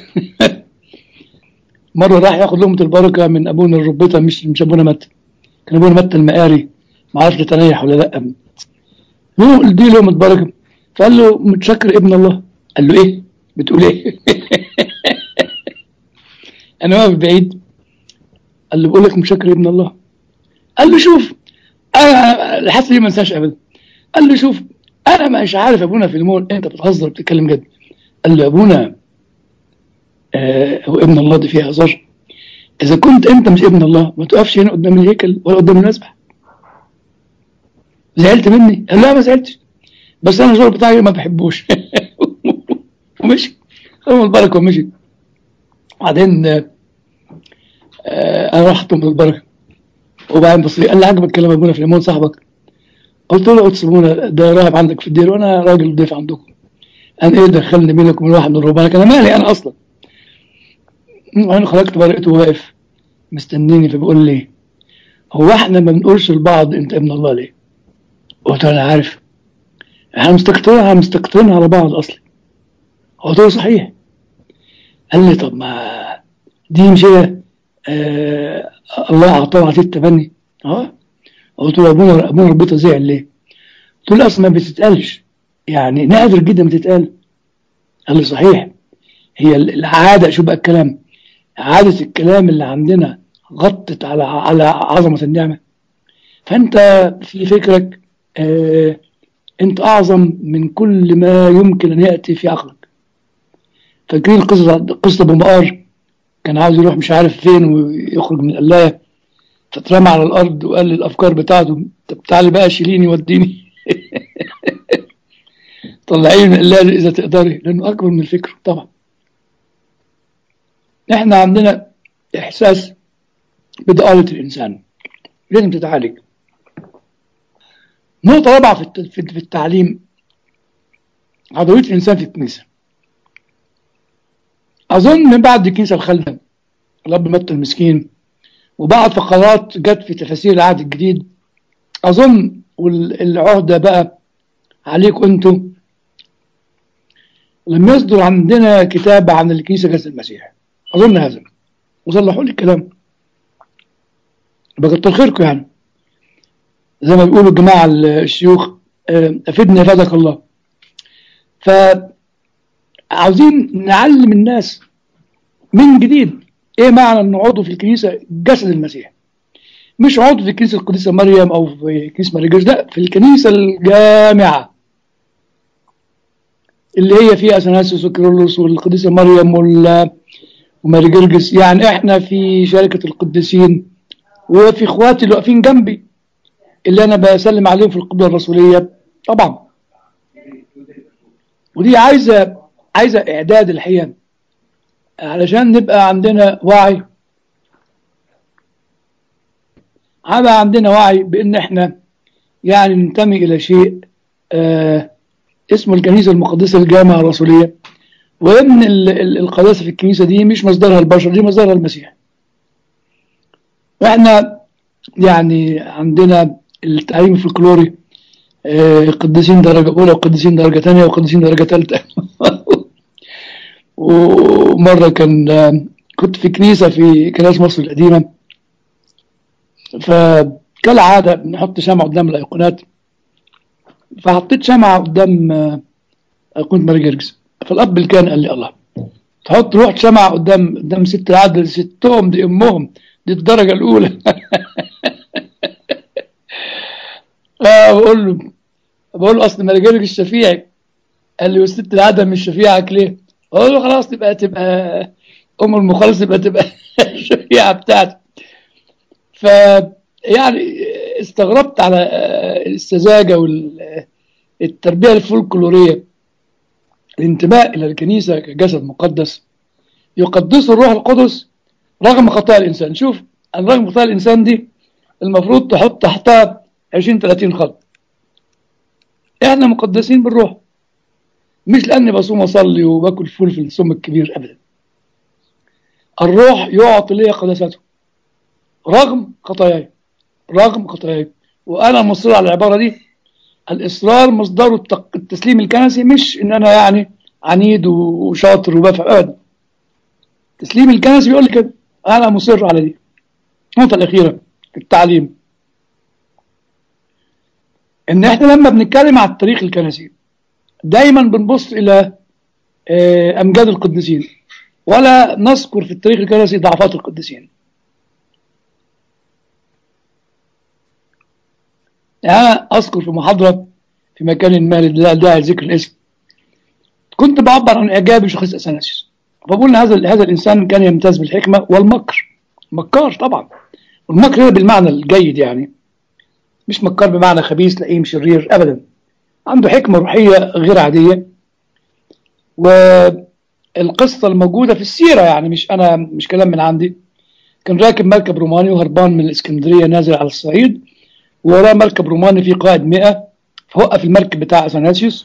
مره راح ياخد لقمه البركه من ابونا الربيطه مش مش ابونا متى كان ابونا متى المقاري ما عرفش تنيح ولا لا له دي لقمه بركه فقال له متشكر ابن الله قال له ايه؟ بتقول ايه؟ انا واقف بعيد قال له بقول لك متشكر ابن الله قال له شوف انا الحاسه دي ما انساش ابدا قال له شوف انا مش عارف ابونا في المول انت بتهزر بتتكلم جد قال له ابونا آه هو ابن الله دي فيها هزار اذا كنت انت مش ابن الله ما تقفش هنا قدام الهيكل ولا قدام المسبح زعلت مني قال لا ما زعلتش بس انا الزور بتاعي ما بحبوش ومشي خدوا البركه ومشي بعدين آه انا رحت من البركه وبعدين بص قال لي عجبك كلام ابونا في المول صاحبك قلت له قلت ابونا ده راهب عندك في الدير وانا راجل ضيف عندكم انا ايه دخلني بينك وبين واحد من الرهبان انا مالي انا اصلا وانا خرجت ورقته واقف مستنيني فبيقول لي هو احنا ما بنقولش لبعض انت ابن الله ليه؟ قلت له انا عارف احنا مستكترينها مستكترينها على بعض اصلا قلت له صحيح قال لي طب ما دي مش هي آه الله اعطاه عطيه التبني اه قلت له ابونا ابونا ربيته زعل ليه؟ قلت له اصلا ما بتتقالش يعني نادر جدا بتتقال قال لي صحيح هي العاده شو بقى الكلام عاده الكلام اللي عندنا غطت على على عظمه النعمه فانت في فكرك آه انت اعظم من كل ما يمكن ان ياتي في عقلك فاكرين قصه قصه ابو مقار كان عاوز يروح مش عارف فين ويخرج من القلايه فاترمى على الارض وقال لي الافكار بتاعته طب تعالي بقى شيليني وديني طلعيني من القلايه اذا تقدري لانه اكبر من الفكر طبعا احنا عندنا احساس بضآلة الانسان لازم تتعالج نقطة رابعة في التعليم عضوية الإنسان في الكنيسة أظن من بعد الكنيسة الخالدة الأب متى المسكين وبعد فقرات جت في تفاسير العهد الجديد أظن والعهدة بقى عليكم أنتم لم يصدر عندنا كتاب عن الكنيسة جسد المسيح أظن هذا وصلحوا لي الكلام بكتر خيركم يعني زي ما بيقولوا الجماعة الشيوخ آه، أفدني أفادك الله فعاوزين نعلم الناس من جديد إيه معنى أن عضو في الكنيسة جسد المسيح مش عضو في كنيسة القديسة مريم أو في كنيسة ماري جرجس لا في الكنيسة الجامعة اللي هي فيها أثناسيوس وكيرلس والقديسة مريم وال- وماري جرجس يعني إحنا في شركة القديسين وفي إخواتي اللي واقفين جنبي اللي أنا بسلم عليهم في القبلة الرسولية طبعا ودي عايزة عايزة إعداد الحقيقة علشان نبقى عندنا وعي هذا عندنا وعي بان احنا يعني ننتمي الى شيء آه اسمه الكنيسه المقدسه الجامعه الرسوليه وان ال- ال- القداسه في الكنيسه دي مش مصدرها البشر دي مصدرها المسيح واحنا يعني عندنا التعليم الفلكلوري آه قديسين درجه اولى وقديسين درجه ثانيه وقديسين درجه ثالثه ومره كان آه، كنت في كنيسه في كنائس مصر القديمه فكالعادة بنحط شمعة قدام الأيقونات فحطيت شمعة قدام آه، أيقونة ماري جرجس فالأب اللي كان قال لي الله تحط روح شمعة قدام قدام ست العدل ستهم دي أمهم دي الدرجة الأولى آه بقول له بقول له أصل ماري جرجس شفيعي قال لي والست العدل مش شفيعك ليه؟ أقول له خلاص تبقى تبقى أم المخلص تبقى تبقى الشفيعة بتاعتي ف يعني استغربت على السذاجه والتربيه الفولكلوريه الانتماء الى الكنيسه كجسد مقدس يقدسه الروح القدس رغم خطايا الانسان شوف رغم خطايا الانسان دي المفروض تحط تحتها 20 30 خط احنا مقدسين بالروح مش لاني بصوم واصلي وباكل فول في الصوم الكبير ابدا الروح يعطي لي قدسته رغم خطاياي رغم خطاياي وانا مصر على العباره دي الاصرار مصدره التق- التسليم الكنسي مش ان انا يعني عنيد وشاطر وبفهم ابدا التسليم الكنسي بيقول لي كده انا مصر على دي النقطه الاخيره في التعليم ان احنا لما بنتكلم على التاريخ الكنسي دايما بنبص الى آه، امجاد القديسين ولا نذكر في التاريخ الكنسي ضعفات القديسين يعني أنا أذكر في محاضرة في مكان ما لا داعي لذكر الاسم كنت بعبر عن إعجابي بشخص أثناسيوس فبقول إن هذا هذا الإنسان كان يمتاز بالحكمة والمكر مكار طبعا والمكر هنا بالمعنى الجيد يعني مش مكار بمعنى خبيث لئيم شرير أبدا عنده حكمة روحية غير عادية والقصة الموجودة في السيرة يعني مش أنا مش كلام من عندي كان راكب مركب روماني وهربان من الإسكندرية نازل على الصعيد وراه مركب روماني فيه قائد 100 فوقف المركب بتاع اثناسيوس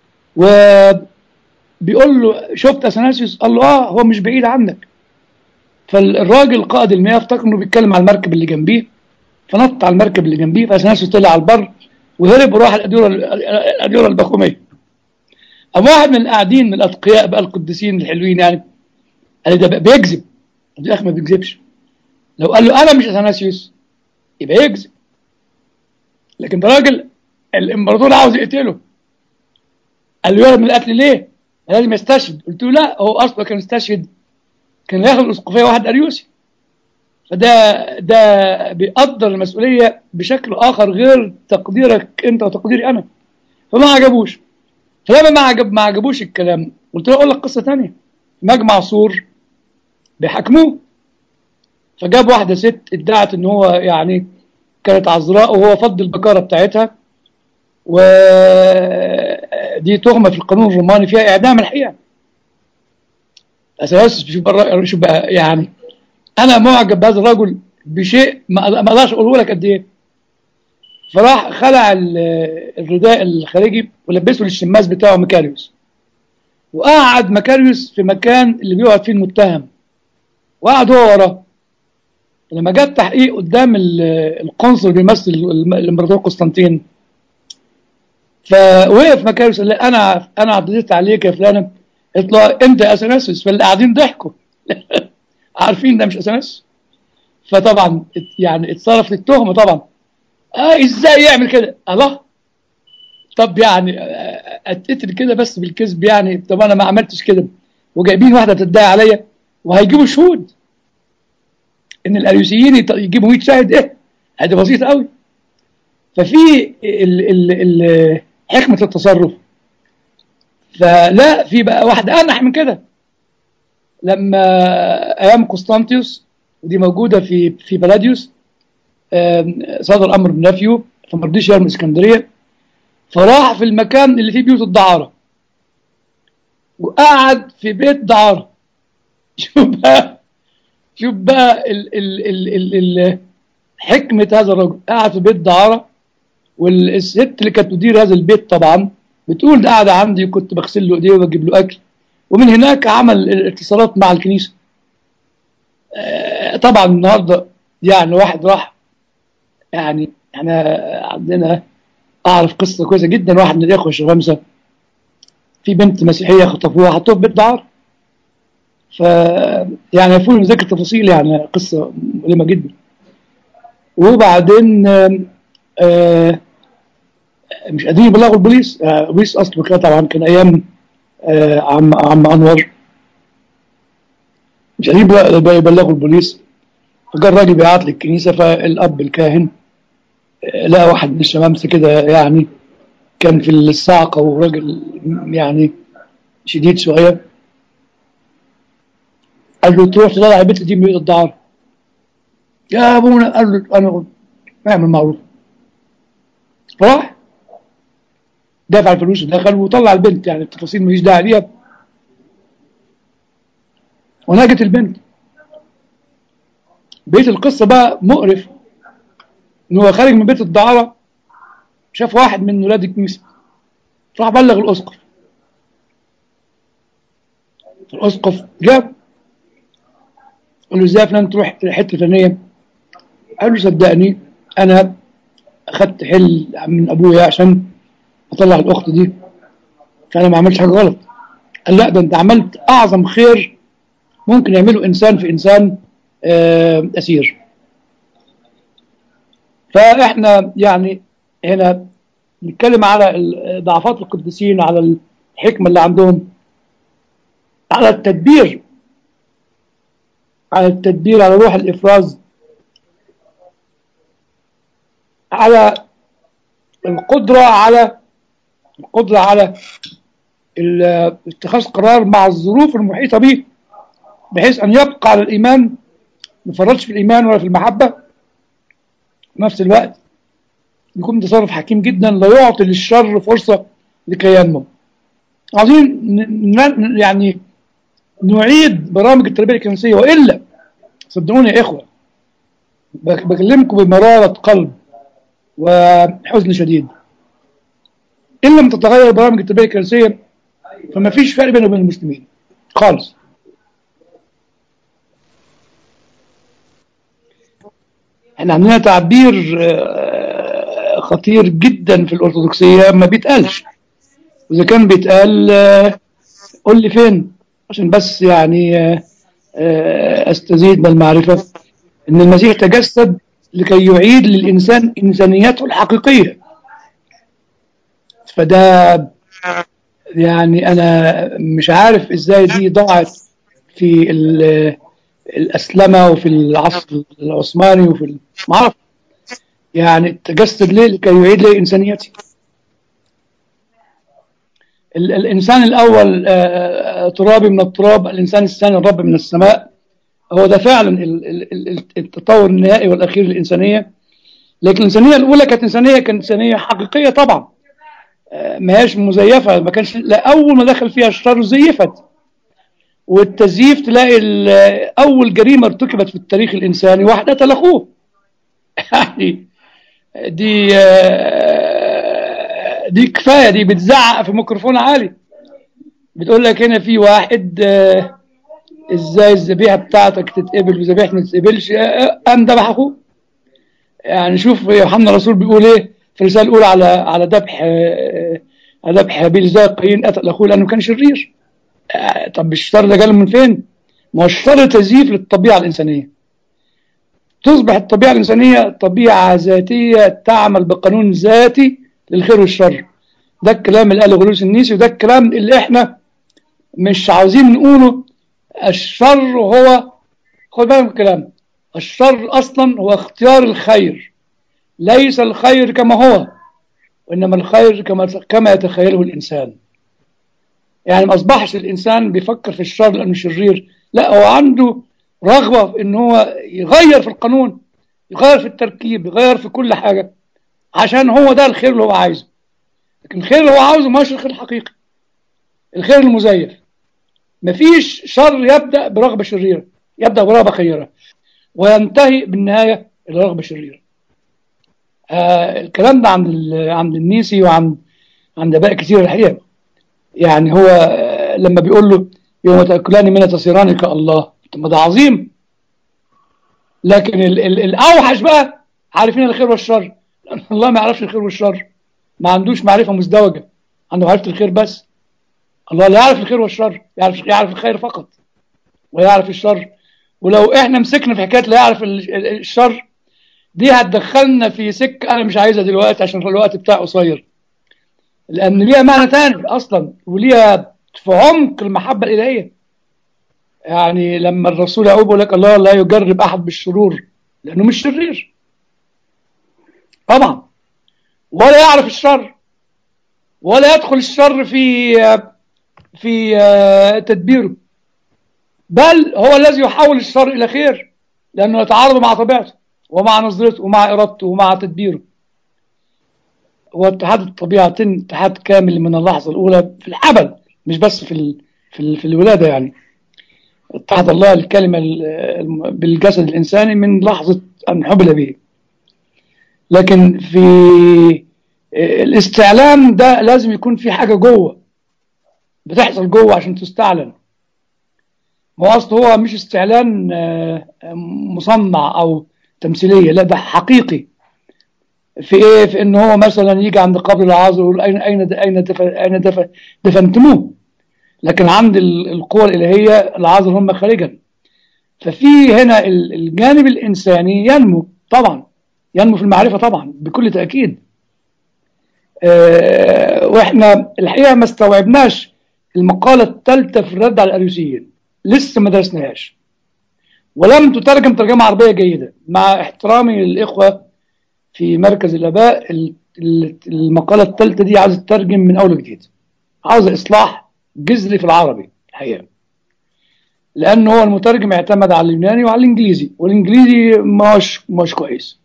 وبيقول له شفت اثناسيوس قال له اه هو مش بعيد عنك فالراجل قائد المياه افتكر انه بيتكلم على المركب اللي جنبيه فنط على المركب اللي جنبيه فاثناسيوس طلع على البر وهرب وراح الاديره الاديره البخوميه اما واحد من القاعدين من الاتقياء بقى القديسين الحلوين يعني قال لي ده بيكذب قلت له يا اخي ما بيكذبش لو قال له انا مش اثناسيوس يبقى يكذب لكن ده راجل الامبراطور عاوز يقتله قال له يهرب من القتل ليه؟ لازم يستشهد قلت له لا هو اصلا كان يستشهد كان ياخد الاسقفيه واحد اريوسي فده ده بيقدر المسؤوليه بشكل اخر غير تقديرك انت وتقديري انا فما عجبوش فلما ما عجب ما عجبوش الكلام قلت له اقول لك قصه ثانيه مجمع سور بيحاكموه فجاب واحده ست ادعت ان هو يعني كانت عذراء وهو فض البكاره بتاعتها ودي تهمه في القانون الروماني فيها اعدام الحقيقه اساس شوف بقى شوف بقى يعني انا معجب بهذا الرجل بشيء ما ما اقدرش اقوله لك قد ايه فراح خلع ال- الرداء الخارجي ولبسه للشماس بتاعه مكاريوس وقعد مكاريوس في مكان اللي بيقعد فيه المتهم وقعد هو وراه لما جاء التحقيق قدام ال- القنصل بيمثل الم- الامبراطور قسطنطين فوقف مكاريوس قال لي انا انا عديت عليك يا فلان قلت له انت يا اثناسيوس فاللي قاعدين ضحكوا عارفين ده مش اثناسيوس فطبعا ات- يعني اتصرف للتهمه طبعا اه ازاي يعمل كده الله طب يعني آه، اتقتل كده بس بالكذب يعني طب انا ما عملتش كده وجايبين واحده تدعي عليا وهيجيبوا شهود ان الاريوسيين يط- يجيبوا 100 شاهد ايه هذه بسيطه قوي ففي ال ال ال حكمه التصرف فلا في بقى واحده انح من كده لما ايام قسطنطيوس ودي موجوده في في بلاديوس آم، صدر امر بنفيه فما رضيش يرمي اسكندريه فراح في المكان اللي فيه بيوت الدعاره وقعد في بيت دعاره شوف بقى شوف بقى ال ال ال ال ال حكمه هذا الرجل قعد في بيت دعاره والست اللي كانت تدير هذا البيت طبعا بتقول ده قاعده عندي وكنت بغسل له ايديه وبجيب له اكل ومن هناك عمل اتصالات مع الكنيسه آه، طبعا النهارده يعني واحد راح يعني احنا عندنا اعرف قصه كويسه جدا واحد من الاخوه الشمامسه في بنت مسيحيه خطفوها حطوها في بيت دعار ف يعني يفوز من ذكر التفاصيل يعني قصه مؤلمه جدا وبعدين آم، آه مش قادرين يبلغوا البوليس آه، البوليس اصله كده طبعا كان ايام آه، عم عم انور مش قادرين يبلغ- يبلغوا البوليس فجاء الراجل بيعيط للكنيسه فالاب الكاهن آه، لقى واحد من الشمامسه كده يعني كان في الصاعقه وراجل يعني شديد شويه قال له تروح تطلع البيت دي من بيت الدعاره يا ابونا قال له انا اعمل معروف راح دافع الفلوس ودخل وطلع البنت يعني التفاصيل ماليش داعي ليها ونجت البنت بيت القصه بقى مقرف ان هو خارج من بيت الدعاره شاف واحد من ولاد الكنيسه راح بلغ الاسقف الاسقف جاب قال له ازاي يا فلان تروح حته فلانيه قال له صدقني انا اخدت حل من ابويا عشان اطلع الاخت دي فانا ما عملتش حاجه غلط قال لا ده انت عملت اعظم خير ممكن يعمله انسان في انسان آه، اسير فاحنا يعني هنا نتكلم على ال- ضعفات القديسين على الحكمه اللي عندهم على التدبير على التدبير على روح الافراز على القدره على القدره على ال- اتخاذ قرار مع الظروف المحيطه به بحيث ان يبقى على الايمان ما يفرطش في الايمان ولا في المحبه في نفس الوقت يكون تصرف حكيم جدا لا يعطي للشر فرصه لكي ينمو عايزين ن- ن- يعني نعيد برامج التربيه الكنسيه والا صدقوني يا اخوه بك- بكلمكم بمراره قلب وحزن شديد ان لم تتغير برامج التربيه الكنسيه فما فيش فرق بينه وبين المسلمين خالص احنا عندنا تعبير آه، خطير جدا في الارثوذكسيه ما بيتقالش واذا كان بيتقال آه، قول لي فين عشان بس يعني آه، آه، استزيد من المعرفه ان المسيح تجسد لكي يعيد للانسان انسانيته الحقيقيه فده يعني انا مش عارف ازاي دي ضاعت في ال- الاسلمه وفي العصر العثماني وفي ال- ما اعرف يعني تجسد ليه لكي يعيد لي انسانيتي ال- الانسان الاول آه، آه، ترابي من التراب الانسان الثاني الرب من السماء هو ده فعلا ال- ال- ال- التطور النهائي والاخير للانسانيه لكن الانسانيه الاولى كانت انسانيه كانت انسانيه حقيقيه طبعا آه، ما هياش مزيفه ما كانش لا اول ما دخل فيها الشر زيفت والتزييف تلاقي ال- اول جريمه ارتكبت في التاريخ الانساني واحد قتل اخوه يعني دي آه، دي كفايه دي بتزعق في ميكروفون عالي بتقول لك هنا في واحد آه، ازاي الذبيحه بتاعتك تتقبل وذبيحتي ما تتقبلش آه، آه، قام ذبح اخوه يعني شوف يوحنا الرسول بيقول ايه في الرساله الاولى على على ذبح آه، على ذبح هابيل ازاي قايين قتل اخوه لانه كان شرير آه، طب الشر ده جاله من فين؟ ما هو الشر تزييف للطبيعه الانسانيه تصبح الطبيعة الإنسانية طبيعة ذاتية تعمل بقانون ذاتي للخير والشر ده الكلام اللي قاله غلوس النيسي وده الكلام اللي احنا مش عاوزين نقوله الشر هو خد بالك من الكلام الشر اصلا هو اختيار الخير ليس الخير كما هو وانما الخير كما كما يتخيله الانسان يعني ما اصبحش الانسان بيفكر في الشر لانه شرير لا هو عنده رغبه في ان هو يغير في القانون يغير في التركيب يغير في كل حاجه عشان هو ده الخير اللي هو عايزه لكن الخير اللي هو عاوزه مش الخير الحقيقي الخير المزيف مفيش شر يبدا برغبه شريره يبدا برغبه خيره وينتهي بالنهايه الى رغبه شريره آه الكلام ده عند عند النيسي وعند عند اباء كتير الحقيقه يعني هو آه لما بيقول له يوم تاكلان من تصيران كالله طب ما ده عظيم لكن ال ال الاوحش بقى عارفين الخير والشر لان الله ما يعرفش الخير والشر ما عندوش معرفه مزدوجه عنده معرفه الخير بس الله لا يعرف الخير والشر يعرف يعرف الخير فقط ويعرف الشر ولو احنا مسكنا في حكايه لا يعرف الشر دي هتدخلنا في سكه انا مش عايزها دلوقتي عشان الوقت بتاعه قصير لان ليها معنى تاني اصلا وليها في عمق المحبه الالهيه يعني لما الرسول يعقوب يقول لك الله لا يجرب احد بالشرور لانه مش شرير طبعا ولا يعرف الشر ولا يدخل الشر في في تدبيره بل هو الذي يحول الشر الى خير لانه يتعارض مع طبيعته ومع نظرته ومع ارادته ومع تدبيره واتحاد الطبيعتين اتحاد كامل من اللحظه الاولى في الحبل مش بس في ال في, ال في الولاده يعني اتحد الله الكلمه بالجسد الانساني من لحظه ان حبل به لكن في الاستعلام ده لازم يكون في حاجه جوه بتحصل جوه عشان تستعلن ما هو اصل هو مش استعلان مصنع او تمثيليه لا ده حقيقي في ايه في ان هو مثلا يجي عند قبر العازر ويقول اين اين اين دفن اين دفن دفنتموه لكن عند القوى الالهيه العازر هم خارجا ففي هنا الجانب الانساني ينمو طبعا ينمو في المعرفه طبعا بكل تاكيد أه واحنا الحقيقه ما استوعبناش المقاله الثالثه في الرد على الاريوسيين لسه ما درسناهاش ولم تترجم ترجمه عربيه جيده مع احترامي للاخوه في مركز الاباء المقاله الثالثه دي عايزه تترجم من اول وجديد عاوزه اصلاح جذري في العربي الحقيقه لان هو المترجم اعتمد على اليوناني وعلى الانجليزي والانجليزي مش مش كويس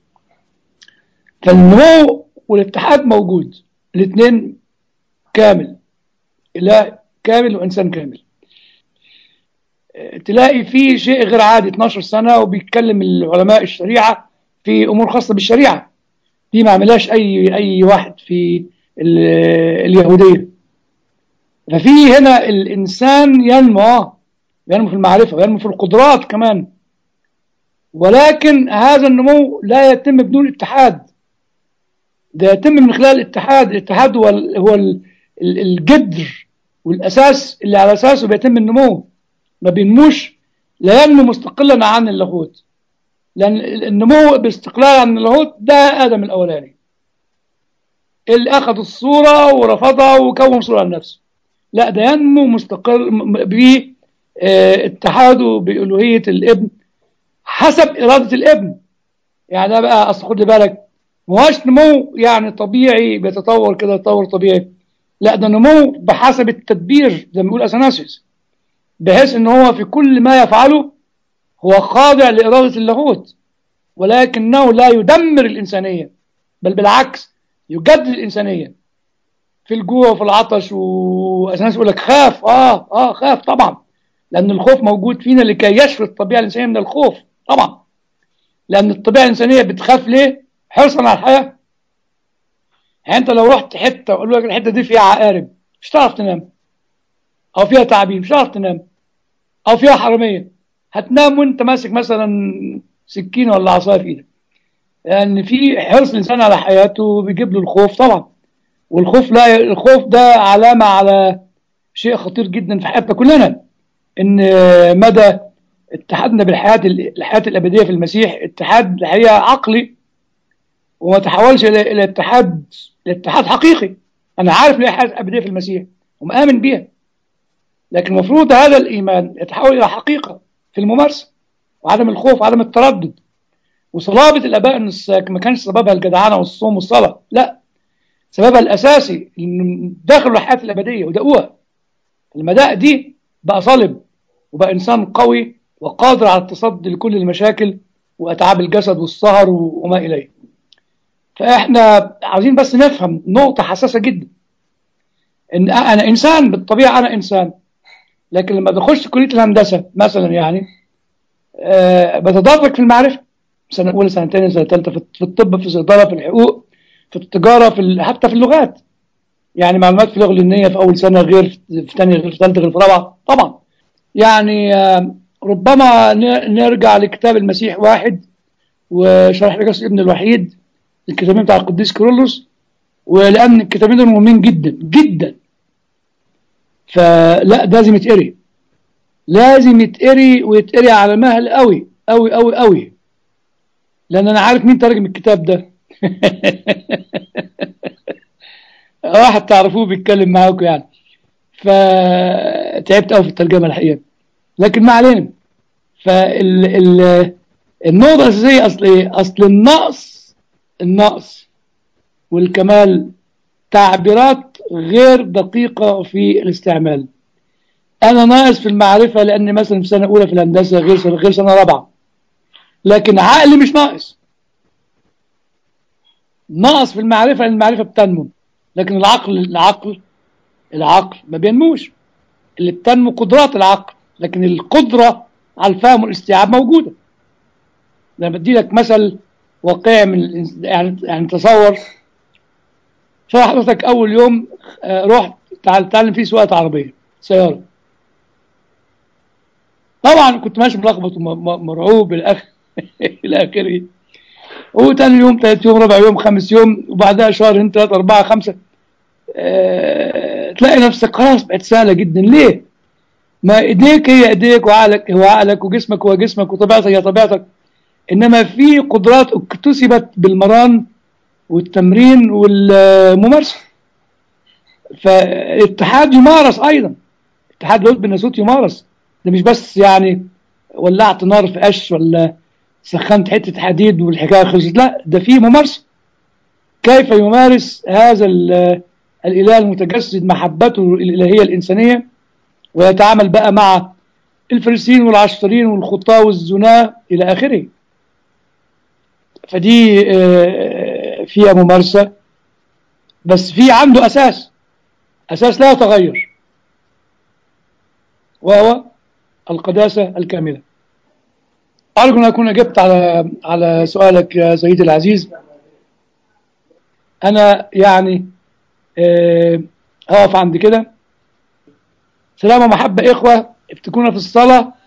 فالنمو والاتحاد موجود الاثنين كامل اله كامل وانسان كامل تلاقي في شيء غير عادي 12 سنه وبيتكلم العلماء الشريعه في امور خاصه بالشريعه دي ما عملهاش اي اي واحد في اليهوديه ففي هنا الانسان ينمو ينمو في المعرفه وينمو في القدرات كمان ولكن هذا النمو لا يتم بدون اتحاد ده يتم من خلال الاتحاد الاتحاد هو ال هو ال الجذر والاساس اللي على اساسه بيتم النمو ما بينموش لا ينمو مستقلا عن اللاهوت لان النمو باستقلال عن اللاهوت ده ادم الاولاني اللي اخذ الصوره ورفضها وكون صوره لنفسه لا ده ينمو مستقل باتحاده بالوهيه الابن حسب اراده الابن يعني ده بقى اصل خد بالك ما هوش نمو يعني طبيعي بيتطور كده تطور طبيعي لا ده نمو بحسب التدبير زي ما بيقول اثناسيوس بحيث ان هو في كل ما يفعله هو خاضع لإرادة اللاهوت ولكنه لا يدمر الإنسانية بل بالعكس يجدد الإنسانية في الجوع وفي العطش وأساس يقول لك خاف آه آه خاف طبعا لأن الخوف موجود فينا لكي يشفي الطبيعة الإنسانية من الخوف طبعا لأن الطبيعة الإنسانية بتخاف ليه؟ حرصا على الحياة يعني أنت لو رحت حتة وقالوا لك الحتة دي فيها عقارب مش هتعرف تنام أو فيها تعابين مش هتعرف تنام أو فيها حرامية هتنام وانت ماسك مثلا سكينه ولا عصايه في ايدك لان يعني في حرص الانسان على حياته بيجيب له الخوف طبعا والخوف لا الخوف ده علامه على شيء خطير جدا في حياتنا كلنا ان مدى اتحادنا بالحياة الحياة الأبدية في المسيح اتحاد الحقيقة عقلي وما تحولش إلى إلى اتحاد اتحاد حقيقي أنا عارف ليه حياة أبدية في المسيح ومآمن بيها لكن المفروض هذا الإيمان يتحول إلى حقيقة في الممارسة وعدم الخوف وعدم التردد وصلابة الآباء النساك ما كانش سببها الجدعانة والصوم والصلاة لا سببها الأساسي إن دخلوا الحياة الأبدية ودقوها لما دق دي بقى صلب وبقى إنسان قوي وقادر على التصدي لكل المشاكل وأتعاب الجسد والسهر وما إليه فإحنا عايزين بس نفهم نقطة حساسة جدا إن أنا إنسان بالطبيعة أنا إنسان لكن لما بخش كلية الهندسة مثلا يعني أه بتدرج في المعرفة سنة أولى سنة ثانية سنة ثالثة في الطب في الصيدلة في الحقوق في التجارة في حتى في اللغات يعني معلومات في اللغة اللبنانية في أول سنة غير في ثانية غير في ثالثة غير في رابعة طبعا يعني أه ربما نرجع لكتاب المسيح واحد وشرح رجاس ابن الوحيد الكتابين بتاع القديس كيرلس ولأن الكتابين دول مهمين جدا جدا فلا لازم يتقري لازم يتقري ويتقري على مهل قوي قوي قوي قوي لان انا عارف مين ترجم الكتاب ده واحد تعرفوه بيتكلم معاكم يعني فتعبت قوي في الترجمه الحقيقه لكن ما علينا فالنقطه الاساسيه اصل ايه اصل النقص النقص والكمال تعبيرات غير دقيقة في الاستعمال أنا ناقص في المعرفة لأني مثلا في سنة أولى في الهندسة غير سنة, غير سنة رابعة لكن عقلي مش ناقص ناقص في المعرفة لأن المعرفة بتنمو لكن العقل العقل العقل ما بينموش اللي بتنمو قدرات العقل لكن القدرة على الفهم والاستيعاب موجودة لما بدي لك مثل واقعي من يعني يعني تصور فحضرتك اول يوم رحت تعلم فيه سواقه عربيه سياره طبعا كنت ماشي ملخبط ومرعوب الى اخر الى اخره وتاني يوم ثالث يوم رابع يوم خامس يوم وبعدها شهرين ثلاثة أربعة خمسة أه تلاقي نفسك خلاص بقت سهلة جدا ليه؟ ما ايديك هي ايديك وعقلك هو عقلك وجسمك هو جسمك وطبيعتك هي طبيعتك انما في قدرات اكتسبت بالمران والتمرين والممارسه فالاتحاد يمارس ايضا اتحاد الود بالناسوت يمارس ده مش بس يعني ولعت نار في قش ولا سخنت حته حديد والحكايه خلصت لا ده في ممارسه كيف يمارس هذا الاله المتجسد محبته الالهيه الانسانيه ويتعامل بقى مع الفريسيين والعشرين والخطاه والزناه الى اخره فدي فيها ممارسة بس في عنده أساس أساس لا يتغير وهو القداسة الكاملة أرجو أن أكون أجبت على على سؤالك يا سيدي العزيز أنا يعني أقف عند كده سلام ومحبة إخوة افتكرونا في الصلاة